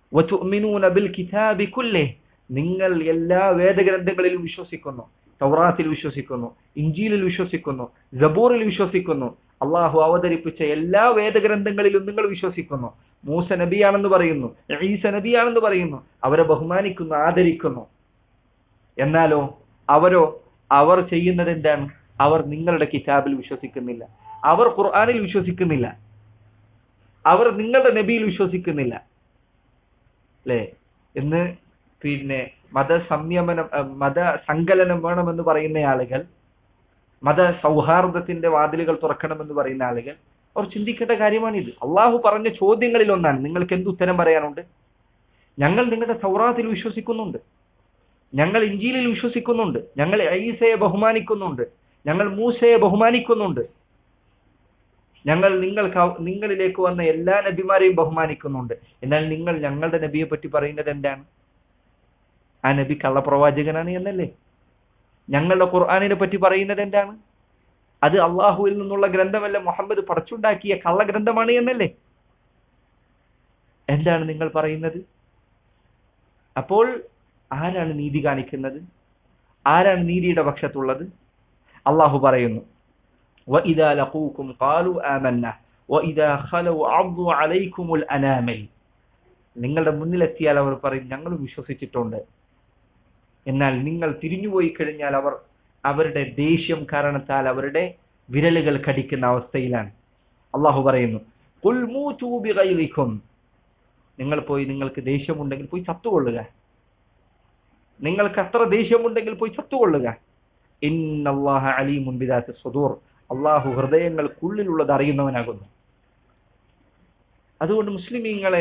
വതുഅ്മിനൂന ബിൽ കിതാബി കുല്ലിഹ് നിങ്ങൾ എല്ലാ വേദഗ്രന്ഥങ്ങളിലും വിശ്വസിക്കുന്നു തൗറാത്തിൽ വിശ്വസിക്കുന്നു ഇഞ്ചീലിൽ വിശ്വസിക്കുന്നു ജബൂറിൽ വിശ്വസിക്കുന്നു അള്ളാഹു അവതരിപ്പിച്ച എല്ലാ വേദഗ്രന്ഥങ്ങളിലും നിങ്ങൾ വിശ്വസിക്കുന്നു മൂസ നബിയാണെന്ന് പറയുന്നു ഈസ നബിയാണെന്ന് പറയുന്നു അവരെ ബഹുമാനിക്കുന്നു ആദരിക്കുന്നു എന്നാലോ അവരോ അവർ ചെയ്യുന്നത് എന്താണ് അവർ നിങ്ങളുടെ കിതാബിൽ വിശ്വസിക്കുന്നില്ല അവർ ഖുർആനിൽ വിശ്വസിക്കുന്നില്ല അവർ നിങ്ങളുടെ നബിയിൽ വിശ്വസിക്കുന്നില്ല അല്ലേ എന്ന് പിന്നെ മത സംയമനം അഹ് മത സങ്കലനം വേണമെന്ന് പറയുന്ന ആളുകൾ മത സൗഹാർദ്ദത്തിന്റെ വാതിലുകൾ തുറക്കണമെന്ന് പറയുന്ന ആളുകൾ അവർ ചിന്തിക്കേണ്ട കാര്യമാണിത് അള്ളാഹു പറഞ്ഞ ചോദ്യങ്ങളിൽ ഒന്നാണ് നിങ്ങൾക്ക് എന്ത് ഉത്തരം പറയാനുണ്ട് ഞങ്ങൾ നിങ്ങളുടെ സൗറാത്തിൽ വിശ്വസിക്കുന്നുണ്ട് ഞങ്ങൾ ഇഞ്ചിയിലിൽ വിശ്വസിക്കുന്നുണ്ട് ഞങ്ങൾ ഐസയെ ബഹുമാനിക്കുന്നുണ്ട് ഞങ്ങൾ മൂസയെ ബഹുമാനിക്കുന്നുണ്ട് ഞങ്ങൾ നിങ്ങൾക്ക് അവ- നിങ്ങളിലേക്ക് വന്ന എല്ലാ നബിമാരെയും ബഹുമാനിക്കുന്നുണ്ട് എന്നാൽ നിങ്ങൾ ഞങ്ങളുടെ നബിയെ പറ്റി പറയുന്നത് എന്താണ് ആ നബി കള്ളപ്രവാചകനാണ് എന്നല്ലേ ഞങ്ങളുടെ ഖുർആാനിനെ പറ്റി പറയുന്നത് എന്താണ് അത് അള്ളാഹുവിൽ നിന്നുള്ള ഗ്രന്ഥമല്ല മുഹമ്മദ് പടച്ചുണ്ടാക്കിയ കള്ളഗ്രന്ഥമാണ് എന്നല്ലേ എന്താണ് നിങ്ങൾ പറയുന്നത് അപ്പോൾ ആരാണ് നീതി കാണിക്കുന്നത് ആരാണ് നീതിയുടെ പക്ഷത്തുള്ളത് അള്ളാഹു പറയുന്നു وَإِذَا لَقُوكُمْ قَالُوا آمَنَّا وَإِذَا خَلَوْا عَضُّوا عَلَيْكُمُ الْأَنَامِلِ നിങ്ങളുടെ മുന്നിലെത്തിയാൽ അവർ പറയും ഞങ്ങൾ വിശ്വസിച്ചിട്ടുണ്ട് എന്നാൽ നിങ്ങൾ തിരിഞ്ഞുപോയി കഴിഞ്ഞാൽ അവർ അവരുടെ ദേഷ്യം കാരണത്താൽ അവരുടെ വിരലുകൾ കടിക്കുന്ന അവസ്ഥയിലാണ് അള്ളാഹു പറയുന്നു "ഖുൽ മൂതൂ ബിഗൈദിക്കും." നിങ്ങൾ പോയി നിങ്ങൾക്ക് ദേഷ്യമുണ്ടെങ്കിൽ പോയി ചത്തുകൊള്ളുക നിങ്ങൾക്ക് അത്ര ദേഷ്യമുണ്ടെങ്കിൽ പോയി ചത്തുകൊള്ളുക ഇന്നല്ലാഹ അലീമുൻ ബിദാത്തി സുദൂർ അള്ളാഹു ഹൃദയങ്ങൾക്കുള്ളിലുള്ളത് അറിയുന്നവനാകുന്നു അതുകൊണ്ട് മുസ്ലിമീങ്ങളെ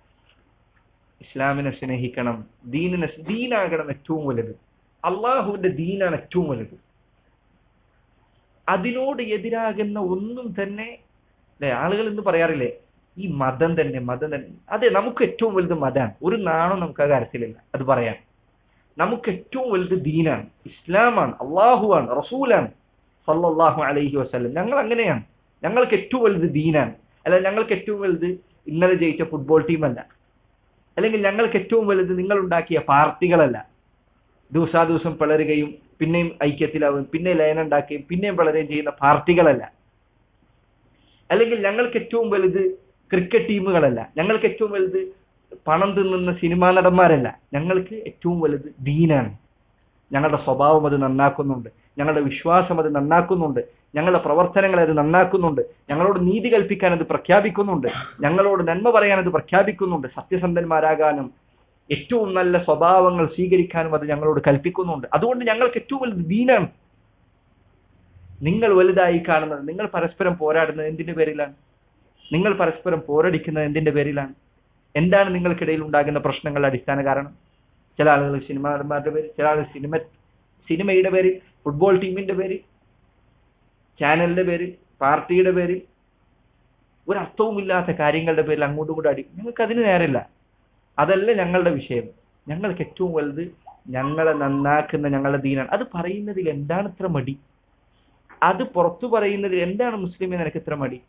ഇസ്ലാമിനെ സ്നേഹിക്കണം ദീനിനെ ദീനാകണം ഏറ്റവും വലുത് അള്ളാഹുവിന്റെ ദീനാണ് ഏറ്റവും വലുത് അതിനോട് എതിരാകുന്ന ഒന്നും തന്നെ അല്ലെ ആളുകൾ എന്ന് പറയാറില്ലേ ഈ മതം തന്നെ മതം തന്നെ അതെ നമുക്ക് ഏറ്റവും വലുത് മതമാണ് ഒരു നാണം നമുക്ക് ആ കാര്യത്തിലില്ല അത് പറയാൻ നമുക്ക് ഏറ്റവും വലുത് ദീനാണ് ഇസ്ലാമാണ് അള്ളാഹുവാണ് റസൂലാണ് സല്ലല്ലാഹു അലൈഹി വസല്ലം ഞങ്ങൾ അങ്ങനെയാണ് ഞങ്ങൾക്ക് ഏറ്റവും വലുത് ദീനാണ് അല്ല ഞങ്ങൾക്ക് ഏറ്റവും വലുത് ഇന്നലെ ജയിച്ച ഫുട്ബോൾ ടീമല്ല അല്ലെങ്കിൽ ഞങ്ങൾക്ക് ഏറ്റവും വലുത് നിങ്ങൾ ഉണ്ടാക്കിയ പാർട്ടികളല്ല ദിവസാദിവസം പിളരുകയും പിന്നെയും ഐക്യത്തിലാവും പിന്നെ ലയനം ഉണ്ടാക്കുകയും പിന്നെയും പിളരുകയും ചെയ്യുന്ന പാർട്ടികളല്ല അല്ലെങ്കിൽ ഞങ്ങൾക്ക് ഏറ്റവും വലുത് ക്രിക്കറ്റ് ടീമുകളല്ല ഞങ്ങൾക്ക് ഏറ്റവും വലുത് പണം തിന്നുന്ന സിനിമാ നടന്മാരല്ല ഞങ്ങൾക്ക് ഏറ്റവും വലുത് ദീനാണ് ഞങ്ങളുടെ സ്വഭാവം അത് നന്നാക്കുന്നുണ്ട് ഞങ്ങളുടെ വിശ്വാസം അത് നന്നാക്കുന്നുണ്ട് ഞങ്ങളുടെ പ്രവർത്തനങ്ങൾ അത് നന്നാക്കുന്നുണ്ട് ഞങ്ങളോട് നീതി കൽപ്പിക്കാൻ അത് പ്രഖ്യാപിക്കുന്നുണ്ട് ഞങ്ങളോട് നന്മ പറയാൻ അത് പ്രഖ്യാപിക്കുന്നുണ്ട് സത്യസന്ധന്മാരാകാനും ഏറ്റവും നല്ല സ്വഭാവങ്ങൾ സ്വീകരിക്കാനും അത് ഞങ്ങളോട് കൽപ്പിക്കുന്നുണ്ട് അതുകൊണ്ട് ഞങ്ങൾക്ക് ഏറ്റവും വലുത് ദീനാണ് നിങ്ങൾ വലുതായി കാണുന്നത് നിങ്ങൾ പരസ്പരം പോരാടുന്നത് എന്തിന്റെ പേരിലാണ് നിങ്ങൾ പരസ്പരം പോരടിക്കുന്നത് എന്തിന്റെ പേരിലാണ് എന്താണ് നിങ്ങൾക്കിടയിൽ ഉണ്ടാകുന്ന പ്രശ്നങ്ങളുടെ അടിസ്ഥാന കാരണം ചില ആളുകൾ സിനിമ നടന്മാരുടെ പേര് ചില ആളുകൾ സിനിമ സിനിമയുടെ പേര് ഫുട്ബോൾ ടീമിന്റെ പേര് ചാനലിന്റെ പേര് പാർട്ടിയുടെ പേര് ഒരു അർത്ഥവുമില്ലാത്ത കാര്യങ്ങളുടെ പേരിൽ അങ്ങോട്ടും ഇങ്ങോട്ടും അടി ഞങ്ങൾക്ക് അതിന് നേരമില്ല അതല്ല ഞങ്ങളുടെ വിഷയം ഞങ്ങൾക്ക് ഏറ്റവും വലുത് ഞങ്ങളെ നന്നാക്കുന്ന ഞങ്ങളുടെ ദീനാണ് അത് പറയുന്നതിൽ എന്താണ് ഇത്ര മടി അത് പുറത്തു പറയുന്നതിൽ എന്താണ് മുസ്ലിമെ നിനക്ക് ഇത്ര മടി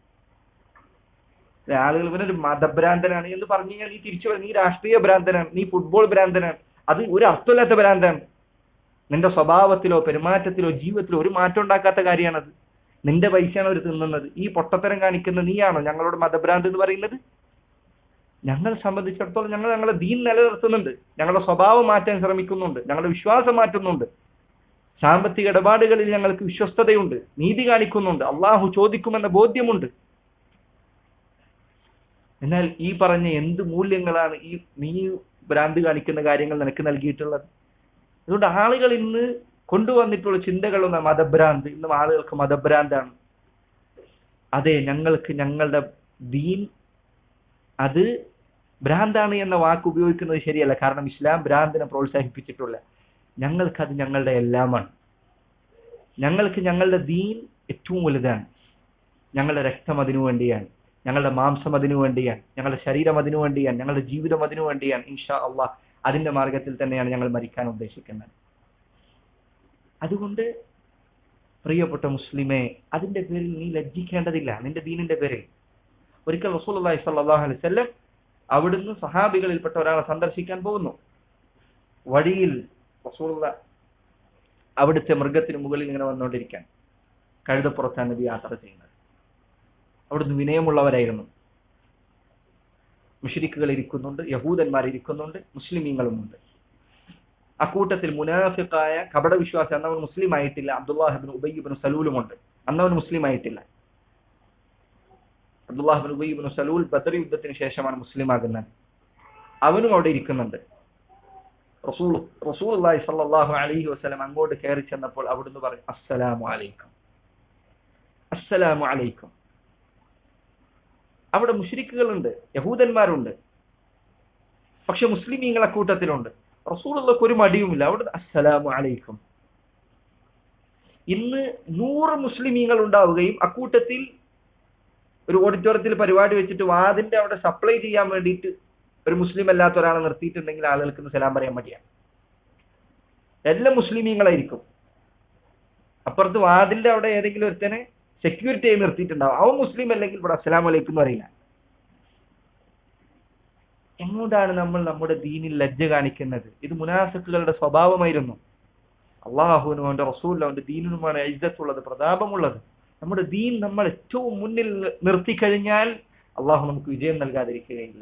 ആളുകൾ ഇവനൊരു മതഭ്രാന്തനാണ് എന്ന് പറഞ്ഞു കഴിഞ്ഞാൽ നീ തിരിച്ചു പറ- നീ രാഷ്ട്രീയ ഭ്രാന്തനാണ് നീ ഫുട്ബോൾ ഭ്രാന്തനാണ് അത് ഒരു അർത്ഥമില്ലാത്ത ഭ്രാന്താണ് നിന്റെ സ്വഭാവത്തിലോ പെരുമാറ്റത്തിലോ ജീവിതത്തിലോ ഒരു മാറ്റം ഉണ്ടാക്കാത്ത കാര്യമാണത് നിന്റെ പൈസയാണ് അവർ തിന്നുന്നത് ഈ പൊട്ടത്തരം കാണിക്കുന്ന നീയാണോ ഞങ്ങളോട് മതഭ്രാന്ത് എന്ന് പറയുന്നത് ഞങ്ങളെ സംബന്ധിച്ചിടത്തോളം ഞങ്ങൾ ഞങ്ങളുടെ ദീൻ നിലനിർത്തുന്നുണ്ട് ഞങ്ങളുടെ സ്വഭാവം മാറ്റാൻ ശ്രമിക്കുന്നുണ്ട് ഞങ്ങളുടെ വിശ്വാസം മാറ്റുന്നുണ്ട് സാമ്പത്തിക ഇടപാടുകളിൽ ഞങ്ങൾക്ക് വിശ്വസ്തതയുണ്ട് നീതി കാണിക്കുന്നുണ്ട് അള്ളാഹു ചോദിക്കുമെന്ന ബോധ്യമുണ്ട് എന്നാൽ ഈ പറഞ്ഞ എന്ത് മൂല്യങ്ങളാണ് ഈ നീ ഭ്രാന്ത് കാണിക്കുന്ന കാര്യങ്ങൾ നിനക്ക് നൽകിയിട്ടുള്ളത് അതുകൊണ്ട് ആളുകൾ ഇന്ന് കൊണ്ടുവന്നിട്ടുള്ള ചിന്തകളൊന്നും മതഭ്രാന്ത് ഇന്നും ആളുകൾക്ക് മതഭ്രാന്താണ് അതെ ഞങ്ങൾക്ക് ഞങ്ങളുടെ ദീൻ അത് ഭ്രാന്താണ് എന്ന വാക്ക് ഉപയോഗിക്കുന്നത് ശരിയല്ല കാരണം ഇസ്ലാം ഭ്രാന്തിനെ പ്രോത്സാഹിപ്പിച്ചിട്ടില്ല ഞങ്ങൾക്കത് ഞങ്ങളുടെ എല്ലാമാണ് ഞങ്ങൾക്ക് ഞങ്ങളുടെ ദീൻ ഏറ്റവും വലുതാണ് ഞങ്ങളുടെ രക്തം അതിനു വേണ്ടിയാണ് ഞങ്ങളുടെ മാംസം അതിനു വേണ്ടിയാണ് ഞങ്ങളുടെ ശരീരം അതിനു വേണ്ടിയാണ് ഞങ്ങളുടെ ജീവിതം അതിനു വേണ്ടിയാണ് ഇൻഷാ അള്ളാഹ് അതിന്റെ മാർഗത്തിൽ തന്നെയാണ് ഞങ്ങൾ മരിക്കാൻ ഉദ്ദേശിക്കുന്നത് അതുകൊണ്ട് പ്രിയപ്പെട്ട മുസ്ലിമെ അതിന്റെ പേരിൽ നീ ലജ്ജിക്കേണ്ടതില്ല നിന്റെ ദീനിന്റെ പേരിൽ ഒരിക്കൽ റസൂലുള്ളാഹി സ്വല്ലല്ലാഹു അലൈഹി വസല്ലം അവിടുന്ന് സഹാബികളിൽപ്പെട്ട ഒരാളെ സന്ദർശിക്കാൻ പോകുന്നു വഴിയിൽ റസൂലുള്ള അവിടുത്തെ മൃഗത്തിന് മുകളിൽ ഇങ്ങനെ വന്നുകൊണ്ടിരിക്കാൻ കഴുതപ്പുറത്താണ് നബി യാത്ര ചെയ്യുന്നത് അവിടുന്ന് വിനയമുള്ളവരായിരുന്നു മുഷരിക്കുകൾ ഇരിക്കുന്നുണ്ട് യഹൂദന്മാർ ഇരിക്കുന്നുണ്ട് മുസ്ലിമീങ്ങളുമുണ്ട് അക്കൂട്ടത്തിൽ മുനാഫിക്കായ കപട വിശ്വാസി അന്നവൻ മുസ്ലിം ആയിട്ടില്ല അബ്ദുല്ലാഹിബിൻ ഉബയ്യബിൻ സലൂലുമുണ്ട് അന്നവൻ മുസ്ലിം ആയിട്ടില്ല അബ്ദുല്ലാഹിബിൻ ഉബയ്യബിൻ സലൂൽ ബദർ യുദ്ധത്തിന് ശേഷമാണ് മുസ്ലിം ആകുന്നത് അവനും അവിടെ ഇരിക്കുന്നുണ്ട് റസൂൽ റസൂൽ അള്ളാഹി സല്ലല്ലാഹു അലൈഹി വസല്ലം അങ്ങോട്ട് കയറി ചെന്നപ്പോൾ അവിടുന്ന് പറഞ്ഞു അസ്സലാമു അലൈക്കും അസ്സലാമു അലൈക്കും അവിടെ മുഷ്രിക്കുകളുണ്ട് യഹൂദന്മാരുണ്ട് പക്ഷെ മുസ്ലിമീങ്ങൾ അക്കൂട്ടത്തിലുണ്ട് റസൂലുള്ളക്ക് ഒരു മടിയുമില്ല അവിടെ അസ്സലാമു അലൈക്കും ഇന്ന് നൂറ് മുസ്ലിമീങ്ങൾ ഉണ്ടാവുകയും അക്കൂട്ടത്തിൽ ഒരു ഓഡിറ്റോറിയത്തിൽ പരിപാടി വെച്ചിട്ട് വാതിന്റെ അവിടെ സപ്ലൈ ചെയ്യാൻ വേണ്ടിയിട്ട് ഒരു മുസ്ലിം അല്ലാത്ത ഒരാളെ നിർത്തിയിട്ടുണ്ടെങ്കിൽ ആളുകൾക്ക് ഇന്ന് സലാം പറയാൻ മടിയാണ് എല്ലാം മുസ്ലിമീങ്ങളായിരിക്കും അപ്പുറത്ത് വാതിന്റെ അവിടെ ഏതെങ്കിലും ഒരുത്തനെ സെക്യൂരിറ്റി ആയി നിർത്തിയിട്ടുണ്ടാവും അവൻ മുസ്ലിം അല്ലെങ്കിൽ ഇവിടെ അസ്സലാം വലൈക്കും എന്ന് പറയില്ല എങ്ങോട്ടാണ് നമ്മൾ നമ്മുടെ ദീനിൽ ലജ്ജ കാണിക്കുന്നത് ഇത് മുനാഫിക്കുകളുടെ സ്വഭാവമായിരുന്നു അള്ളാഹുവിനും അവന്റെ റസൂലും അവന്റെ ദീനിനുമാണ് ഇജ്ജത്തുള്ളത് പ്രതാപമുള്ളത് നമ്മുടെ ദീൻ നമ്മൾ ഏറ്റവും മുന്നിൽ നിർത്തിക്കഴിഞ്ഞാൽ അള്ളാഹു നമുക്ക് വിജയം നൽകാതിരിക്കുകയില്ല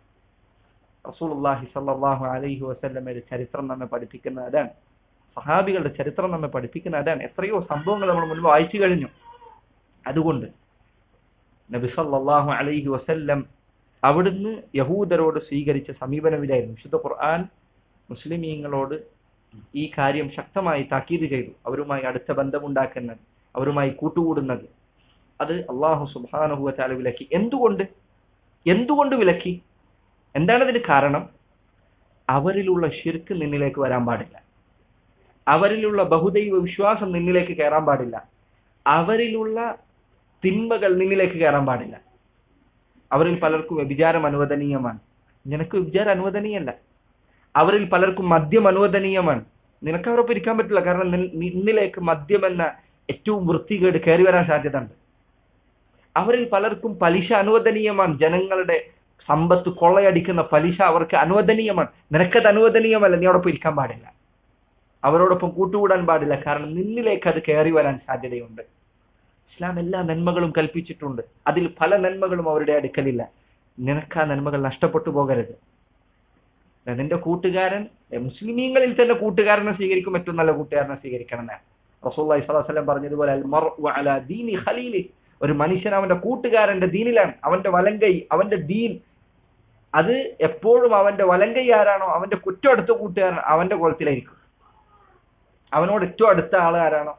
റസൂലുള്ളാഹി സല്ലല്ലാഹു അലൈഹി വസല്ലമയുടെ ചരിത്രം നമ്മെ പഠിപ്പിക്കുന്ന അതാണ് സഹാബികളുടെ ചരിത്രം നമ്മെ പഠിപ്പിക്കുന്ന അതാണ് എത്രയോ സംഭവങ്ങൾ നമ്മൾ മുൻപ് വായിച്ചു കഴിഞ്ഞു അതുകൊണ്ട് നബി സല്ലല്ലാഹു അലൈഹി വസല്ലം അവിടുന്ന് യഹൂദരോട് സ്വീകരിച്ച സമീപനം ഇതായിരുന്നു വിശുദ്ധ ഖുർആൻ മുസ്ലിമീങ്ങളോട് ഈ കാര്യം ശക്തമായി താക്കീത് ചെയ്തു അവരുമായി അടുത്ത ബന്ധമുണ്ടാക്കുന്നത് അവരുമായി കൂട്ടുകൂടുന്നത് അത് അള്ളാഹു സുബാനുഹുവ ചാല വിലക്കി എന്തുകൊണ്ട് എന്തുകൊണ്ട് വിലക്കി എന്താണ് അതിന് കാരണം അവരിലുള്ള ഷിർക്ക് നിന്നിലേക്ക് വരാൻ പാടില്ല അവരിലുള്ള ബഹുദൈവ വിശ്വാസം നിന്നിലേക്ക് കയറാൻ പാടില്ല അവരിലുള്ള തിന്മകൾ നിന്നിലേക്ക് കയറാൻ പാടില്ല അവരിൽ പലർക്കും വ്യഭിചാരം അനുവദനീയമാണ് നിനക്ക് വ്യഭിചാരം അനുവദനീയമല്ല അവരിൽ പലർക്കും മദ്യം അനുവദനീയമാണ് നിനക്ക് അവരൊപ്പം ഇരിക്കാൻ പറ്റില്ല കാരണം നിന്നിലേക്ക് മദ്യം എന്ന ഏറ്റവും വൃത്തികേട് കയറി വരാൻ സാധ്യത ഉണ്ട് അവരിൽ പലർക്കും പലിശ അനുവദനീയമാണ് ജനങ്ങളുടെ സമ്പത്ത് കൊള്ളയടിക്കുന്ന പലിശ അവർക്ക് അനുവദനീയമാണ് നിനക്കത് അനുവദനീയമല്ല നീ അവിടെ ഇരിക്കാൻ പാടില്ല അവരോടൊപ്പം കൂട്ടുകൂടാൻ പാടില്ല കാരണം നിന്നിലേക്ക് അത് കയറി വരാൻ സാധ്യതയുണ്ട് ഇസ്ലാം എല്ലാ നന്മകളും കൽപ്പിച്ചിട്ടുണ്ട് അതിൽ പല നന്മകളും അവരുടെ അടുക്കലില്ല നിനക്ക് ആ നന്മകൾ നഷ്ടപ്പെട്ടു പോകരുത് നിന്റെ കൂട്ടുകാരൻ മുസ്ലിമീങ്ങളിൽ തന്നെ കൂട്ടുകാരനെ സ്വീകരിക്കും ഏറ്റവും നല്ല കൂട്ടുകാരനെ സ്വീകരിക്കണം എന്നാണ് റസൂല്ലി സ്വലാസ്ലം പറഞ്ഞതുപോലെ ദീനി ഖലീലി ഒരു മനുഷ്യൻ അവന്റെ കൂട്ടുകാരന്റെ ദീനിലാണ് അവന്റെ വലങ്കൈ അവന്റെ ദീൻ അത് എപ്പോഴും അവന്റെ വലങ്കൈ ആരാണോ അവന്റെ കുറ്റം അടുത്ത കൂട്ടുകാരൻ അവന്റെ കുളത്തിലായിരിക്കും അവനോട് ഏറ്റവും അടുത്ത ആൾ ആരാണോ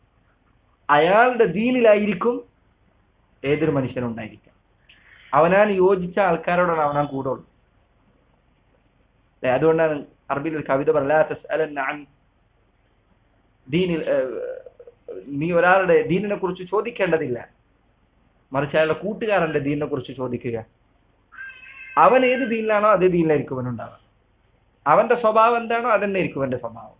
അയാളുടെ ദീനിലായിരിക്കും ഏതൊരു മനുഷ്യനുണ്ടായിരിക്കാം അവനാൻ യോജിച്ച ആൾക്കാരോടാണ് അവനാൻ കൂടുള്ളൂ അതുകൊണ്ടാണ് അറബിയിൽ ഒരു കവിത പറയാൻ ദീനിൽ നീ ഒരാളുടെ ദീനിനെ കുറിച്ച് ചോദിക്കേണ്ടതില്ല മറിച്ച് അയാളുടെ കൂട്ടുകാരന്റെ ദീനിനെ കുറിച്ച് ചോദിക്കുക അവൻ ഏത് ദീനിലാണോ അതേ ദീനിലായിരിക്കും അവനുണ്ടാവുക അവന്റെ സ്വഭാവം എന്താണോ അതന്നെ ആയിരിക്കും അവന്റെ സ്വഭാവം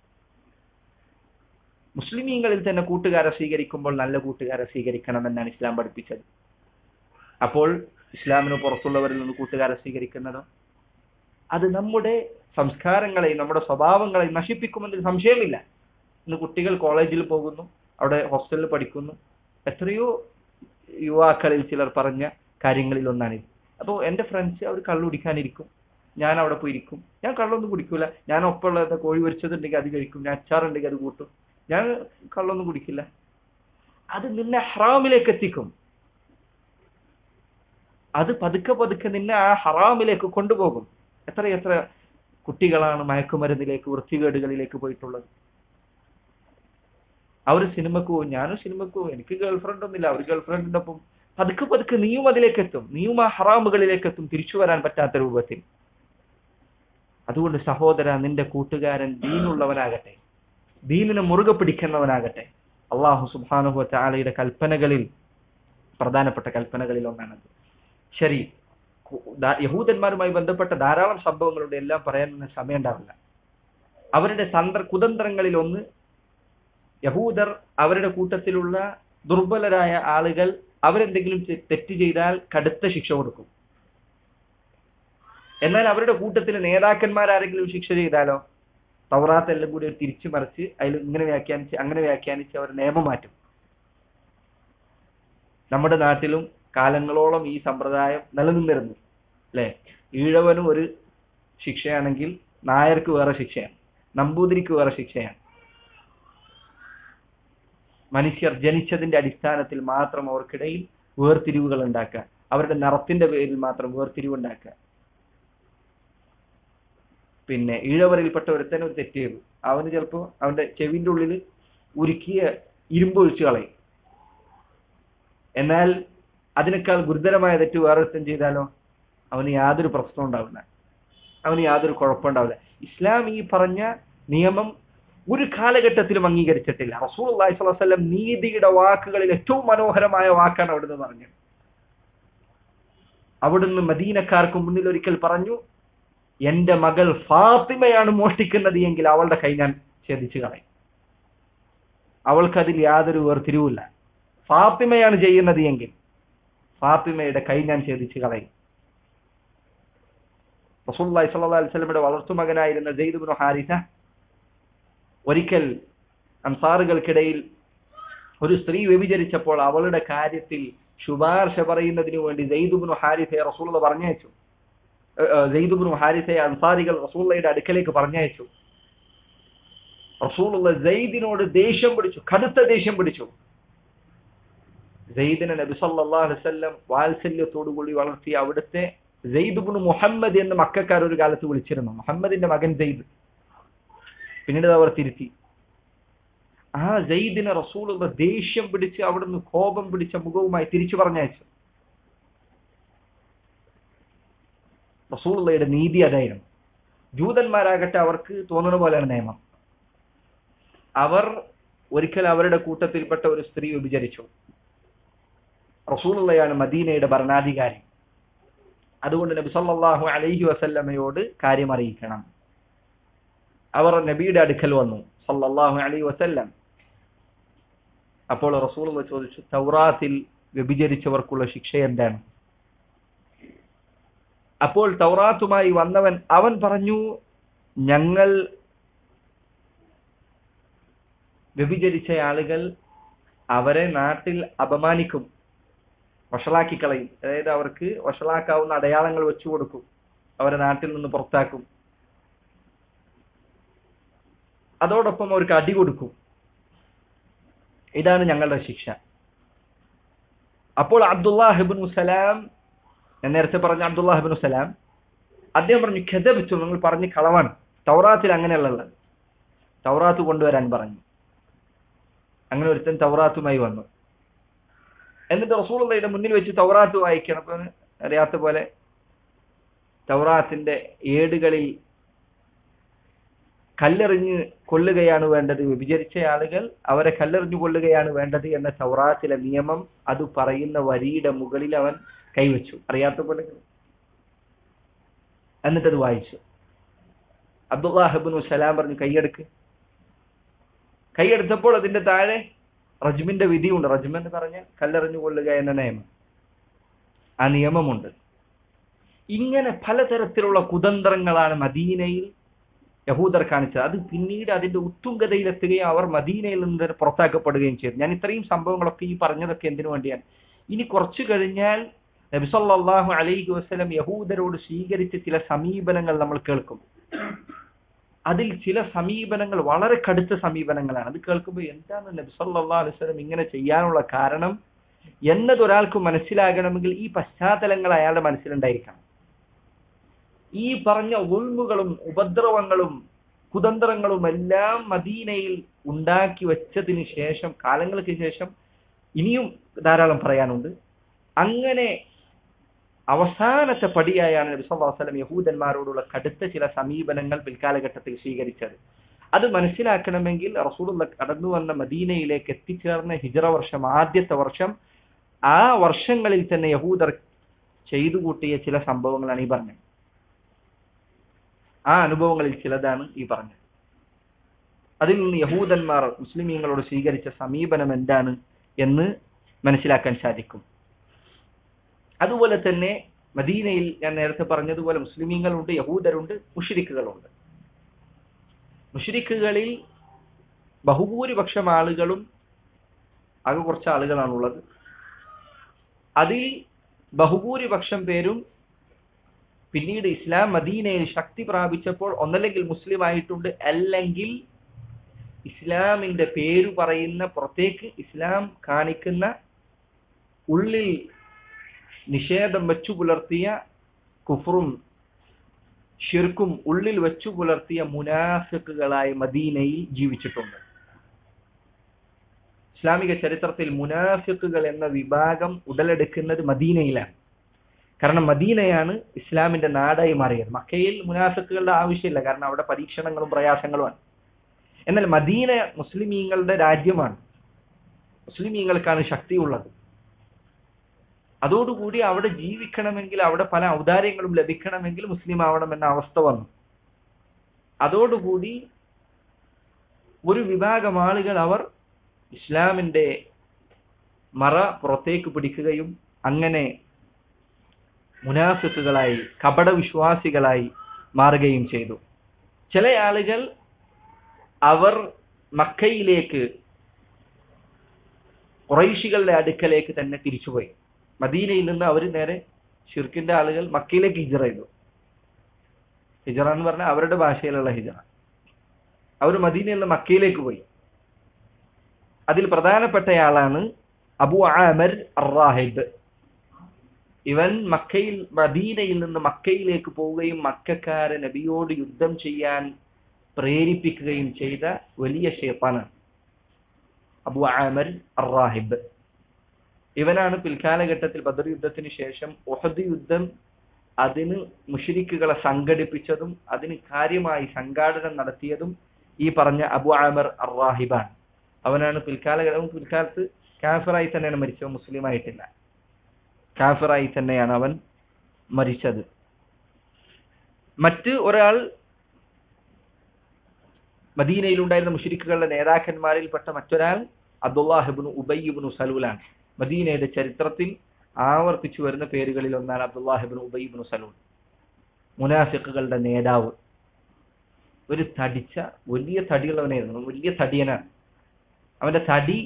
മുസ്ലിമീങ്ങളിൽ തന്നെ കൂട്ടുകാരെ സ്വീകരിക്കുമ്പോൾ നല്ല കൂട്ടുകാരെ സ്വീകരിക്കണമെന്നാണ് ഇസ്ലാം പഠിപ്പിച്ചത് അപ്പോൾ ഇസ്ലാമിന് പുറത്തുള്ളവരിൽ നിന്ന് കൂട്ടുകാരെ സ്വീകരിക്കുന്നതോ അത് നമ്മുടെ സംസ്കാരങ്ങളെയും നമ്മുടെ സ്വഭാവങ്ങളെയും നശിപ്പിക്കുമെന്നതിൽ സംശയമില്ല ഇന്ന് കുട്ടികൾ കോളേജിൽ പോകുന്നു അവിടെ ഹോസ്റ്റലിൽ പഠിക്കുന്നു എത്രയോ യുവാക്കളിൽ ചിലർ പറഞ്ഞ കാര്യങ്ങളിൽ ഒന്നാണിത് അപ്പോൾ എൻ്റെ ഫ്രണ്ട്സ് അവർ കള്ളു കുടിക്കാനിരിക്കും ഞാൻ അവിടെ പോയി ഇരിക്കും ഞാൻ കള്ളൊന്നും കുടിക്കൂല ഞാൻ ഒപ്പമുള്ളത് കോഴി പൊരിച്ചതുണ്ടെങ്കിൽ അത് കഴിക്കും ഞാൻ അച്ചാറുണ്ടെങ്കിൽ അത് കൂട്ടും ഞാൻ കള്ളൊന്നും കുടിക്കില്ല അത് നിന്നെ ഹറാമിലേക്ക് എത്തിക്കും അത് പതുക്കെ പതുക്കെ നിന്നെ ആ ഹറാമിലേക്ക് കൊണ്ടുപോകും എത്ര എത്ര കുട്ടികളാണ് മയക്കുമരുന്നിലേക്ക് വൃത്തികേടുകളിലേക്ക് പോയിട്ടുള്ളത് അവർ സിനിമക്ക് പോകും ഞാനും സിനിമക്ക് പോകും എനിക്ക് ഗേൾ ഫ്രണ്ട് ഒന്നുമില്ല അവർ ഗേൾ ഫ്രണ്ടിന്റെ ഒപ്പം പതുക്കെ പതുക്കെ നീയും അതിലേക്ക് എത്തും നീയും ആ ഹറാമുകളിലേക്ക് എത്തും തിരിച്ചു വരാൻ പറ്റാത്ത രൂപത്തിൽ അതുകൊണ്ട് സഹോദര നിന്റെ കൂട്ടുകാരൻ ദീനുള്ളവനാകട്ടെ ദീനിനെ മുറുകെ പിടിക്കുന്നവനാകട്ടെ അള്ളാഹു സുബാനുഹു ചാലയുടെ കൽപ്പനകളിൽ പ്രധാനപ്പെട്ട കൽപ്പനകളിൽ ഒന്നാണത് ശരി യഹൂദന്മാരുമായി ബന്ധപ്പെട്ട ധാരാളം സംഭവങ്ങളുടെ എല്ലാം പറയാൻ സമയം ഉണ്ടാവില്ല അവരുടെ തന്ത്ര കുതന്ത്രങ്ങളിൽ ഒന്ന് യഹൂദർ അവരുടെ കൂട്ടത്തിലുള്ള ദുർബലരായ ആളുകൾ അവരെന്തെങ്കിലും തെറ്റ് ചെയ്താൽ കടുത്ത ശിക്ഷ കൊടുക്കും എന്നാൽ അവരുടെ കൂട്ടത്തിലെ നേതാക്കന്മാരാരെങ്കിലും ശിക്ഷ ചെയ്താലോ തൗറാത്ത് എല്ലാം കൂടി ഒരു തിരിച്ചു മറിച്ച് അതിൽ ഇങ്ങനെ വ്യാഖ്യാനിച്ച് അങ്ങനെ വ്യാഖ്യാനിച്ച് അവർ നിയമം മാറ്റും നമ്മുടെ നാട്ടിലും കാലങ്ങളോളം ഈ സമ്പ്രദായം നിലനിന്നിരുന്നു അല്ലെ ഈഴവനും ഒരു ശിക്ഷയാണെങ്കിൽ നായർക്ക് വേറെ ശിക്ഷയാണ് നമ്പൂതിരിക്ക് വേറെ ശിക്ഷയാണ് മനുഷ്യർ ജനിച്ചതിന്റെ അടിസ്ഥാനത്തിൽ മാത്രം അവർക്കിടയിൽ വേർതിരിവുകൾ ഉണ്ടാക്കുക അവരുടെ നിറത്തിന്റെ പേരിൽ മാത്രം വേർതിരിവ് ഉണ്ടാക്കുക പിന്നെ ഈഴവരിൽപ്പെട്ട ഒരുത്തൻ ഒരു തെറ്റ് ചെയ്തു അവന് ചിലപ്പോ അവന്റെ ചെവിന്റെ ഉള്ളിൽ ഉരുക്കിയ ഇരുമ്പ് ഒഴിച്ചു കളയും എന്നാൽ അതിനേക്കാൾ ഗുരുതരമായ തെറ്റ് വേറൊരുത്തൻ ചെയ്താലോ അവന് യാതൊരു പ്രശ്നം ഉണ്ടാവില്ല അവന് യാതൊരു കുഴപ്പമുണ്ടാവില്ല ഇസ്ലാം ഈ പറഞ്ഞ നിയമം ഒരു കാലഘട്ടത്തിലും അംഗീകരിച്ചിട്ടില്ല റസൂൽ അള്ളാഹി സ്വലം നീതിയുടെ വാക്കുകളിൽ ഏറ്റവും മനോഹരമായ വാക്കാണ് അവിടുന്ന് പറഞ്ഞത് അവിടുന്ന് മദീനക്കാർക്ക് മുന്നിൽ ഒരിക്കൽ പറഞ്ഞു എന്റെ മകൾ ഫാത്തിമയാണ് മോഷ്ടിക്കുന്നത് എങ്കിൽ അവളുടെ കൈ ഞാൻ ഛേദിച്ചു കളയും അവൾക്കതിൽ യാതൊരു വേർതിരിവുമില്ല ഫാത്തിമയാണ് ചെയ്യുന്നത് എങ്കിൽ ഫാത്തിമയുടെ കൈ ഞാൻ ഛേദിച്ചു കളയും റസൂല്ലായി സല്ലല്ലാഹു അലൈഹി വസല്ലമയുടെ വളർത്തുമകനായിരുന്ന സെയ്ദ് ഇബ്നു ഹാരിസ ഒരിക്കൽ അൻസാറുകൾക്കിടയിൽ ഒരു സ്ത്രീ വ്യഭിചരിച്ചപ്പോൾ അവളുടെ കാര്യത്തിൽ ശുപാർശ പറയുന്നതിനു വേണ്ടി സെയ്ദുബിനു ഹാരിസയെ റസൂള്ള പറഞ്ഞയച്ചു സെയ്ദുബിനു ഹാരിസയെ അൻസാരികൾ റസൂള്ളയുടെ അടുക്കലേക്ക് പറഞ്ഞയച്ചു റസൂലുള്ള സെയ്ദിനോട് ദേഷ്യം പിടിച്ചു കടുത്ത ദേഷ്യം പിടിച്ചു സെയ്ദിനെ നബി സല്ലല്ലാഹു അലൈഹി വസല്ലം വാത്സല്യത്തോടുകൂടി വളർത്തിയ അവിടുത്തെ സെയ്ദുബിന് മുഹമ്മദ് എന്ന് മക്കാർ ഒരു കാലത്ത് വിളിച്ചിരുന്നു മുഹമ്മദിന്റെ മകൻ സെയ്ദ് പിന്നീട് അവർ തിരുത്തി ആ ജയ്ദിനെ റസൂലുള്ള ദേഷ്യം പിടിച്ച് അവിടുന്ന് കോപം പിടിച്ച മുഖവുമായി തിരിച്ചു പറഞ്ഞയച്ചു റസൂലുള്ളയുടെ നീതി അതായിരുന്നു ജൂതന്മാരാകട്ടെ അവർക്ക് തോന്നുന്ന പോലെയാണ് നിയമം അവർ ഒരിക്കൽ അവരുടെ കൂട്ടത്തിൽപ്പെട്ട ഒരു സ്ത്രീ വ്യഭിചരിച്ചു റസൂലുള്ളയാണ് മദീനയുടെ ഭരണാധികാരി അതുകൊണ്ട് നബി സല്ലല്ലാഹു അലൈഹി വസല്ലമയോട് കാര്യം അറിയിക്കണം അവർ നബിയുടെ അടുക്കൽ വന്നു സല്ലല്ലാഹു അലൈഹി വസല്ലം അപ്പോൾ റസൂൽ ചോദിച്ചു തൗറാത്തിൽ വ്യഭിചരിച്ചവർക്കുള്ള ശിക്ഷ എന്താണ് അപ്പോൾ തൗറാത്തുമായി വന്നവൻ അവൻ പറഞ്ഞു ഞങ്ങൾ വ്യഭിചരിച്ച ആളുകൾ അവരെ നാട്ടിൽ അപമാനിക്കും വഷളാക്കി കളയും അതായത് അവർക്ക് വഷളാക്കാവുന്ന അടയാളങ്ങൾ വെച്ചു കൊടുക്കും അവരെ നാട്ടിൽ നിന്ന് പുറത്താക്കും അതോടൊപ്പം അവർക്ക് അടി കൊടുക്കും ഇതാണ് ഞങ്ങളുടെ ശിക്ഷ അപ്പോൾ അബ്ദുല്ലാഹിബിൻ സലാം ഞാൻ നേരത്തെ പറഞ്ഞ അബ്ദുല്ലാഹിബിൻ സലാം അദ്ദേഹം പറഞ്ഞു ഖെദബിച്ചു നിങ്ങൾ പറഞ്ഞ് കളവാണ് തൗറാത്തിൽ അങ്ങനെയുള്ളത് തൗറാത്ത് കൊണ്ടുവരാൻ പറഞ്ഞു അങ്ങനെ ഒരുത്തൻ തൗറാത്തുമായി വന്നു എന്നിട്ട് റസൂളുള്ളയുടെ മുന്നിൽ വെച്ച് തൗറാത്ത് വായിക്കണം അപ്പൊ അറിയാത്ത പോലെ തൗറാത്തിന്റെ ഏടുകളിൽ കല്ലെറിഞ്ഞ് കൊല്ലുകയാണ് വേണ്ടത് വിഭജിച്ച ആളുകൾ അവരെ കല്ലെറിഞ്ഞു കൊല്ലുകയാണ് വേണ്ടത് എന്ന സൗറാത്തിലെ നിയമം അത് പറയുന്ന വരിയുടെ മുകളിൽ അവൻ കൈവച്ചു അറിയാത്ത പോലെ എന്നിട്ടത് വായിച്ചു അബ്ദുല്ലാഹിബിനു സലാം പറഞ്ഞു കൈയെടുക്ക് കൈയെടുത്തപ്പോൾ അതിന്റെ താഴെ റജ്മിന്റെ വിധിയുണ്ട് റജ്മൻ എന്ന് പറഞ്ഞ കല്ലെറിഞ്ഞു കൊല്ലുക എന്ന നിയമം ആ നിയമമുണ്ട് ഇങ്ങനെ പലതരത്തിലുള്ള കുതന്ത്രങ്ങളാണ് മദീനയിൽ യഹൂദർ കാണിച്ചത് അത് പിന്നീട് അതിന്റെ ഉത്തുംഗതയിലെത്തുകയും അവർ മദീനയിൽ നിന്ന് പുറത്താക്കപ്പെടുകയും ചെയ്തു ഞാൻ ഇത്രയും സംഭവങ്ങളൊക്കെ ഈ പറഞ്ഞതൊക്കെ എന്തിനു വേണ്ടിയാണ് ഇനി കുറച്ചു കഴിഞ്ഞാൽ നബിസല്ലാഹു അലൈഹി വസ്ലം യഹൂദരോട് സ്വീകരിച്ച ചില സമീപനങ്ങൾ നമ്മൾ കേൾക്കും അതിൽ ചില സമീപനങ്ങൾ വളരെ കടുത്ത സമീപനങ്ങളാണ് അത് കേൾക്കുമ്പോൾ എന്താണ് നബിസല്ലാ അലൈഹി വസ്ലം ഇങ്ങനെ ചെയ്യാനുള്ള കാരണം എന്നത് ഒരാൾക്ക് മനസ്സിലാകണമെങ്കിൽ ഈ പശ്ചാത്തലങ്ങൾ അയാളുടെ മനസ്സിലുണ്ടായിരിക്കണം ഈ പറഞ്ഞ ഉൾമുകളും ഉപദ്രവങ്ങളും കുതന്ത്രങ്ങളും എല്ലാം മദീനയിൽ ഉണ്ടാക്കി വെച്ചതിന് ശേഷം കാലങ്ങൾക്ക് ശേഷം ഇനിയും ധാരാളം പറയാനുണ്ട് അങ്ങനെ അവസാനത്തെ പടിയായാണ് നബി സല്ലല്ലാഹു അലൈഹി വസല്ലം യഹൂദന്മാരോടുള്ള കടുത്ത ചില സമീപനങ്ങൾ പിൽക്കാലഘട്ടത്തിൽ സ്വീകരിച്ചത് അത് മനസ്സിലാക്കണമെങ്കിൽ റസൂലുള്ള കടന്നു വന്ന മദീനയിലേക്ക് എത്തിച്ചേർന്ന ഹിജറ വർഷം ആദ്യത്തെ വർഷം ആ വർഷങ്ങളിൽ തന്നെ യഹൂദർ ചെയ്തു കൂട്ടിയ ചില സംഭവങ്ങളാണ് ഈ പറഞ്ഞത് ആ അനുഭവങ്ങളിൽ ചിലതാണ് ഈ പറഞ്ഞത് അതിൽ നിന്ന് യഹൂദന്മാർ മുസ്ലിമീങ്ങളോട് സ്വീകരിച്ച സമീപനം എന്താണ് എന്ന് മനസ്സിലാക്കാൻ സാധിക്കും അതുപോലെ തന്നെ മദീനയിൽ ഞാൻ നേരത്തെ പറഞ്ഞതുപോലെ മുസ്ലിമീങ്ങളുണ്ട് യഹൂദരുണ്ട് മുഷിരിക്കുകളുണ്ട് മുഷിരിക്കുകളിൽ ബഹുഭൂരിപക്ഷം ആളുകളും ആകെ കുറച്ച് ആളുകളാണുള്ളത് അതിൽ ബഹുഭൂരിപക്ഷം പേരും പിന്നീട് ഇസ്ലാം മദീനയിൽ ശക്തി പ്രാപിച്ചപ്പോൾ ഒന്നല്ലെങ്കിൽ മുസ്ലിം ആയിട്ടുണ്ട് അല്ലെങ്കിൽ ഇസ്ലാമിന്റെ പേര് പറയുന്ന പുറത്തേക്ക് ഇസ്ലാം കാണിക്കുന്ന ഉള്ളിൽ നിഷേധം വെച്ചു പുലർത്തിയ കുഫറും ഷിർക്കും ഉള്ളിൽ വെച്ചു പുലർത്തിയ മുനാഫിക്കുകളായി മദീനയിൽ ജീവിച്ചിട്ടുണ്ട് ഇസ്ലാമിക ചരിത്രത്തിൽ മുനാഫിക്കുകൾ എന്ന വിഭാഗം ഉടലെടുക്കുന്നത് മദീനയിലാണ് കാരണം മദീനയാണ് ഇസ്ലാമിന്റെ നാടായി മാറിയത് മക്കയിൽ മുനാഫിക്കുകളുടെ ആവശ്യമില്ല കാരണം അവിടെ പരീക്ഷണങ്ങളും പ്രയാസങ്ങളുമാണ് എന്നാൽ മദീന മുസ്ലിമീങ്ങളുടെ രാജ്യമാണ് മുസ്ലിമീങ്ങൾക്കാണ് ശക്തിയുള്ളത് അതോടുകൂടി അവിടെ ജീവിക്കണമെങ്കിൽ അവിടെ പല ഔദാര്യങ്ങളും ലഭിക്കണമെങ്കിൽ മുസ്ലിം ആവണം എന്ന അവസ്ഥ വന്നു അതോടുകൂടി ഒരു വിഭാഗം ആളുകൾ അവർ ഇസ്ലാമിന്റെ മറ പുറത്തേക്ക് പിടിക്കുകയും അങ്ങനെ മുനാഫിക്കുകളായി കപട വിശ്വാസികളായി മാറുകയും ചെയ്തു ചില ആളുകൾ അവർ മക്കയിലേക്ക് കുറൈശികളുടെ അടുക്കലേക്ക് തന്നെ തിരിച്ചുപോയി മദീനയിൽ നിന്ന് അവർ നേരെ ഷിർക്കിന്റെ ആളുകൾ മക്കയിലേക്ക് ഹിജറ ചെയ്തു ഹിജറ എന്ന് പറഞ്ഞാൽ അവരുടെ ഭാഷയിലുള്ള ഹിജറ അവർ മദീനയിൽ നിന്ന് മക്കയിലേക്ക് പോയി അതിൽ പ്രധാനപ്പെട്ടയാളാണ് അബു ആമർ അറാഹിബ് ഇവൻ മക്കയിൽ മദീനയിൽ നിന്ന് മക്കയിലേക്ക് പോവുകയും മക്കാരെ നബിയോട് യുദ്ധം ചെയ്യാൻ പ്രേരിപ്പിക്കുകയും ചെയ്ത വലിയ ഷേപ്പാനാണ് അബു ആമർ അറാഹിബ് ഇവനാണ് പിൽക്കാലഘട്ടത്തിൽ ബദർ യുദ്ധത്തിന് ശേഷം ഒഹദ് യുദ്ധം അതിന് മുഷരിക്കുകളെ സംഘടിപ്പിച്ചതും അതിന് കാര്യമായി സംഘാടനം നടത്തിയതും ഈ പറഞ്ഞ അബു ആമർ അറാഹിബാണ് അവനാണ് പിൽക്കാലഘട്ടം പിൽക്കാലത്ത് കാഫിറായി തന്നെയാണ് മരിച്ചത് മുസ്ലിം ആയിട്ടില്ല കാഫിറായി തന്നെയാണ് അവൻ മരിച്ചത് മറ്റ് ഒരാൾ മദീനയിലുണ്ടായിരുന്ന മുഷരിക്കുകളുടെ നേതാക്കന്മാരിൽപ്പെട്ട മറ്റൊരാൾ അബ്ദുല്ലാഹിബിന് ഉബയ്യുബിനു സലൂലാണ് മദീനയുടെ ചരിത്രത്തിൽ ആവർത്തിച്ചു വരുന്ന പേരുകളിൽ ഒന്നാണ് അബ്ദുല്ലാഹിബിൻ ഉബൈബിൻ സലൂൺ മുനാഫിക്കുകളുടെ നേതാവ് ഒരു തടിച്ച വലിയ തടിയുള്ളവനായിരുന്നു വലിയ തടിയനാണ് അവന്റെ തടി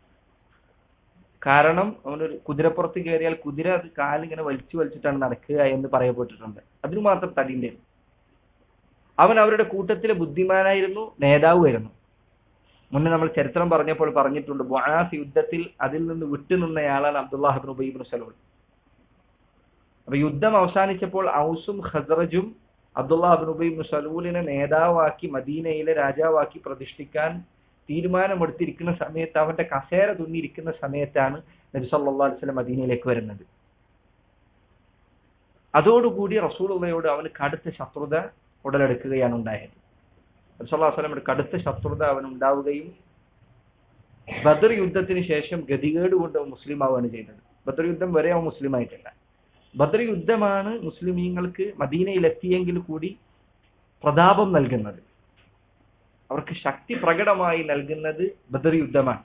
കാരണം അവനൊരു കുതിരപ്പുറത്ത് കയറിയാൽ കുതിര അത് കാലിങ്ങനെ വലിച്ചു വലിച്ചിട്ടാണ് നടക്കുക എന്ന് പറയപ്പെട്ടിട്ടുണ്ട് അതിനു മാത്രം തടിന്റെ അവൻ അവരുടെ കൂട്ടത്തിലെ ബുദ്ധിമാനായിരുന്നു നേതാവുമായിരുന്നു മുന്നേ നമ്മൾ ചരിത്രം പറഞ്ഞപ്പോൾ പറഞ്ഞിട്ടുണ്ട് ബൊഹാസ് യുദ്ധത്തിൽ അതിൽ നിന്ന് വിട്ടുനിന്നയാളാണ് അബ്ദുല്ലാഹിബിൻ ഉബൈബിൻ സലൂൾ അപ്പൊ യുദ്ധം അവസാനിച്ചപ്പോൾ ഔസും ഖസറജും അബ്ദുല്ലാഹിബിൻ ഉബൈബിൻ സലൂലിനെ നേതാവാക്കി മദീനയിലെ രാജാവാക്കി പ്രതിഷ്ഠിക്കാൻ തീരുമാനമെടുത്തിരിക്കുന്ന സമയത്ത് അവന്റെ കസേര തുന്നിയിരിക്കുന്ന സമയത്താണ് നബി സല്ലാ അലിസ്ലം മദീനയിലേക്ക് വരുന്നത് അതോടുകൂടി റസൂലുള്ളയോട് അവന് കടുത്ത ശത്രുത ഉടലെടുക്കുകയാണ് ഉണ്ടായത് നബ്സല്ലാസ്ലമിന്റെ കടുത്ത ശത്രുത അവൻ ഉണ്ടാവുകയും ബദർ യുദ്ധത്തിന് ശേഷം ഗതികേട് കൊണ്ട് അവൻ മുസ്ലിം ആവുകയാണ് ചെയ്തത് ബദർ യുദ്ധം വരെ അവൻ മുസ്ലിം ആയിട്ടില്ല ബദർ യുദ്ധമാണ് മുസ്ലിമീങ്ങൾക്ക് മദീനയിൽ എത്തിയെങ്കിൽ കൂടി പ്രതാപം നൽകുന്നത് അവർക്ക് ശക്തി പ്രകടമായി നൽകുന്നത് ബദർ യുദ്ധമാണ്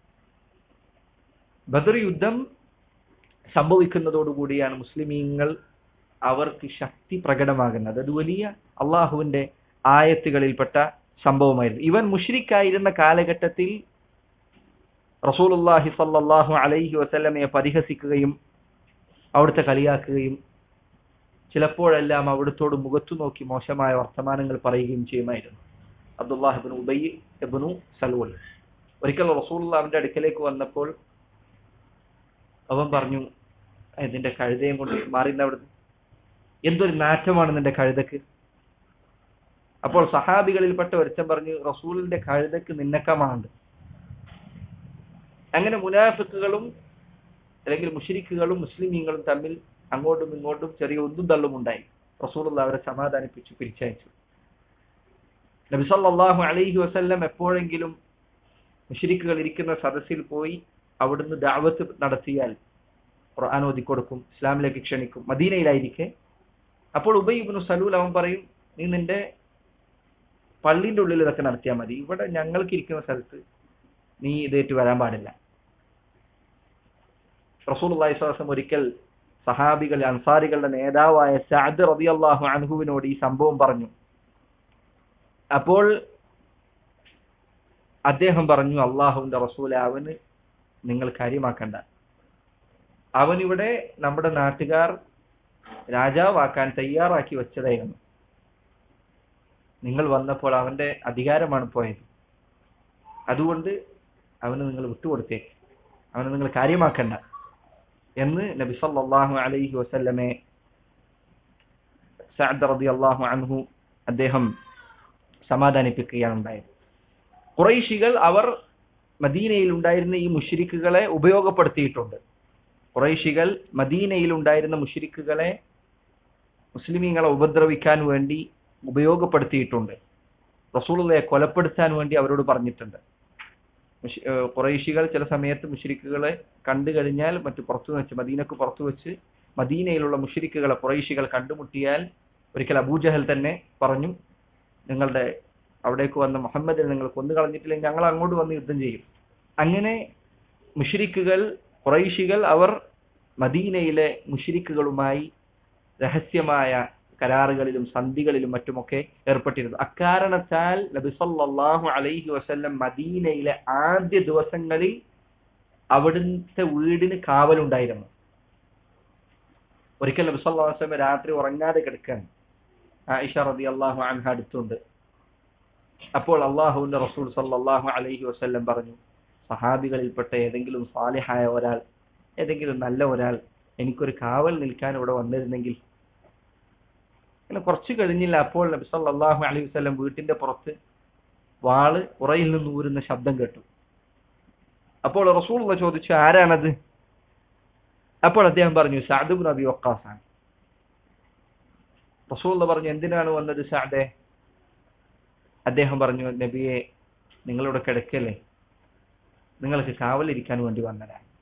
ബദർ യുദ്ധം സംഭവിക്കുന്നതോടുകൂടിയാണ് മുസ്ലിമീങ്ങൾ അവർക്ക് ശക്തി പ്രകടമാകുന്നത് അത് വലിയ അള്ളാഹുവിന്റെ ആയത്തുകളിൽപ്പെട്ട സംഭവമായിരുന്നു ഇവൻ മുഷ്രിക്കായിരുന്ന കാലഘട്ടത്തിൽ റസൂലുല്ലാഹി സല്ലാഹു അലൈഹി വസല്ലമയെ പരിഹസിക്കുകയും അവിടുത്തെ കളിയാക്കുകയും ചിലപ്പോഴെല്ലാം അവിടുത്തോട് മുഖത്തു നോക്കി മോശമായ വർത്തമാനങ്ങൾ പറയുകയും ചെയ്യുമായിരുന്നു അബ്ദുല്ലാഹിബിൻ ഉബൈ എബിനു സലൂൽ ഒരിക്കൽ റസൂലുള്ളാഹിന്റെ അടുക്കലേക്ക് വന്നപ്പോൾ അവൻ പറഞ്ഞു നിന്റെ കഴുതയും കൊണ്ട് മാറിന്ന അവിടുന്ന് എന്തൊരു നാറ്റമാണ് നിന്റെ കഴുതക്ക് അപ്പോൾ സഹാബികളിൽപ്പെട്ട ഒരുത്തൻ പറഞ്ഞു റസൂലിന്റെ കഴുതക്ക് നിന്നക്കമാണ്ട് അങ്ങനെ മുനാഫിക്കുകളും അല്ലെങ്കിൽ മുഷരിക്കുകളും മുസ്ലിമീങ്ങളും തമ്മിൽ അങ്ങോട്ടും ഇങ്ങോട്ടും ചെറിയ ഒന്നും തള്ളും ഉണ്ടായി റസൂലുള്ള അവരെ സമാധാനിപ്പിച്ചു പിരിച്ചയച്ചു നബിസല്ലാഹു അലൈഹി വസല്ലം എപ്പോഴെങ്കിലും മുഷരിക്കുകൾ ഇരിക്കുന്ന സദസ്സിൽ പോയി അവിടുന്ന് ദാവത്ത് നടത്തിയാൽ ഖുർആൻ ഓതിക്കൊടുക്കും ഇസ്ലാമിലേക്ക് ക്ഷണിക്കും മദീനയിലായിരിക്കെ അപ്പോൾ ഉബൈബിന് സലൂൽ അവൻ പറയും നീ നിന്റെ പള്ളിന്റെ ഉള്ളിൽ ഇതൊക്കെ നടത്തിയാൽ മതി ഇവിടെ ഞങ്ങൾക്ക് ഇരിക്കുന്ന സ്ഥലത്ത് നീ ഇതേറ്റ് വരാൻ പാടില്ല റസൂൽ അള്ളാഹിസ്വാസം ഒരിക്കൽ സഹാബികൾ അൻസാരികളുടെ നേതാവായ സഅദ് റളിയല്ലാഹു അൻഹുവിനോട് ഈ സംഭവം പറഞ്ഞു അപ്പോൾ അദ്ദേഹം പറഞ്ഞു അള്ളാഹുവിന്റെ റസൂല അവന് നിങ്ങൾ കാര്യമാക്കണ്ട അവനിവിടെ നമ്മുടെ നാട്ടുകാർ രാജാവാക്കാൻ തയ്യാറാക്കി വെച്ചതായിരുന്നു നിങ്ങൾ വന്നപ്പോൾ അവന്റെ അധികാരമാണ് പോയത് അതുകൊണ്ട് അവന് നിങ്ങൾ വിട്ടുകൊടുത്തേക്ക് അവനെ നിങ്ങൾ കാര്യമാക്കണ്ട എന്ന് നബി സല്ലല്ലാഹു അലൈഹി വസല്ലമെ സഅദ് റളിയല്ലാഹു അൻഹു അദ്ദേഹം സമാധാനിപ്പിക്കുകയാണ് ഉണ്ടായത് ഖുറൈശികൾ അവർ മദീനയിൽ ഉണ്ടായിരുന്ന ഈ മുഷ്രിക്കുകളെ ഉപയോഗപ്പെടുത്തിയിട്ടുണ്ട് ഖുറൈശികൾ മദീനയിൽ ഉണ്ടായിരുന്ന മുഷ്രിക്കുകളെ മുസ്ലിമീങ്ങളെ ഉപദ്രവിക്കാൻ വേണ്ടി ഉപയോഗപ്പെടുത്തിയിട്ടുണ്ട് റസൂലുള്ളയെ കൊലപ്പെടുത്താൻ വേണ്ടി അവരോട് പറഞ്ഞിട്ടുണ്ട് മുഷ്- ഏഹ് ഖുറൈശികൾ ചില സമയത്ത് മുഷ്രിക്കുകളെ കണ്ടു കഴിഞ്ഞാൽ മറ്റു പുറത്തു വെച്ച് മദീനക്ക് പുറത്തു വെച്ച് മദീനയിലുള്ള മുഷ്രിക്കുകളെ ഖുറൈശികൾ കണ്ടുമുട്ടിയാൽ ഒരിക്കൽ അബൂജഹൽ തന്നെ പറഞ്ഞു നിങ്ങളുടെ അവിടേക്ക് വന്ന മുഹമ്മദിനെ നിങ്ങൾ കൊന്നു കളഞ്ഞിട്ടില്ലെങ്കിൽ ഞങ്ങൾ അങ്ങോട്ട് വന്ന് യുദ്ധം ചെയ്യും അങ്ങനെ മുഷ്രിക്കുകൾ ഖുറൈശികൾ അവർ മദീനയിലെ മുഷ്രിക്കുകളുമായി രഹസ്യമായ കരാറുകളിലും സന്ധികളിലും മറ്റുമൊക്കെ ഏർപ്പെട്ടിരുന്നു അക്കാരണത്താൽ നബി സല്ലല്ലാഹു അലൈഹി വസല്ലം മദീനയിലെ ആദ്യ ദിവസങ്ങളിൽ അവിടുത്തെ വീടിന് കാവലുണ്ടായിരുന്നു ഒരിക്കൽ നബി സല്ലല്ലാഹു അലൈഹി വസല്ലം രാത്രി ഉറങ്ങാതെ കിടക്കാൻ ആയിഷ റളിയല്ലാഹു അൻഹ അടുത്തുണ്ട് അപ്പോൾ അള്ളാഹുവിന്റെ റസൂൽ സല്ലല്ലാഹു അലൈഹി വസല്ലം പറഞ്ഞു സഹാബികളിൽപ്പെട്ട ഏതെങ്കിലും സാലിഹായ ഒരാൾ ഏതെങ്കിലും നല്ല ഒരാൾ എനിക്കൊരു കാവൽ നിൽക്കാൻ ഇവിടെ വന്നിരുന്നെങ്കിൽ അങ്ങനെ കുറച്ച് കഴിഞ്ഞില്ല അപ്പോൾ നബി സല്ലല്ലാഹു അലൈഹി വസല്ലം വീട്ടിന്റെ പുറത്ത് വാള് ഉറയിൽ നിന്ന് ഊരുന്ന ശബ്ദം കേട്ടു അപ്പോൾ റസൂൽ ചോദിച്ചു ആരാണത് അപ്പോൾ അദ്ദേഹം പറഞ്ഞു സഅദ് ഇബ്നു അബി വഖാസ് ആണ് റസൂൽ പറഞ്ഞു എന്തിനാണ് വന്നത് സഅദെ അദ്ദേഹം പറഞ്ഞു നബിയെ നിങ്ങളുടെ കിടക്കല്ലേ നിങ്ങൾക്ക് കാവലിരിക്കാൻ വേണ്ടി വന്നതാണ്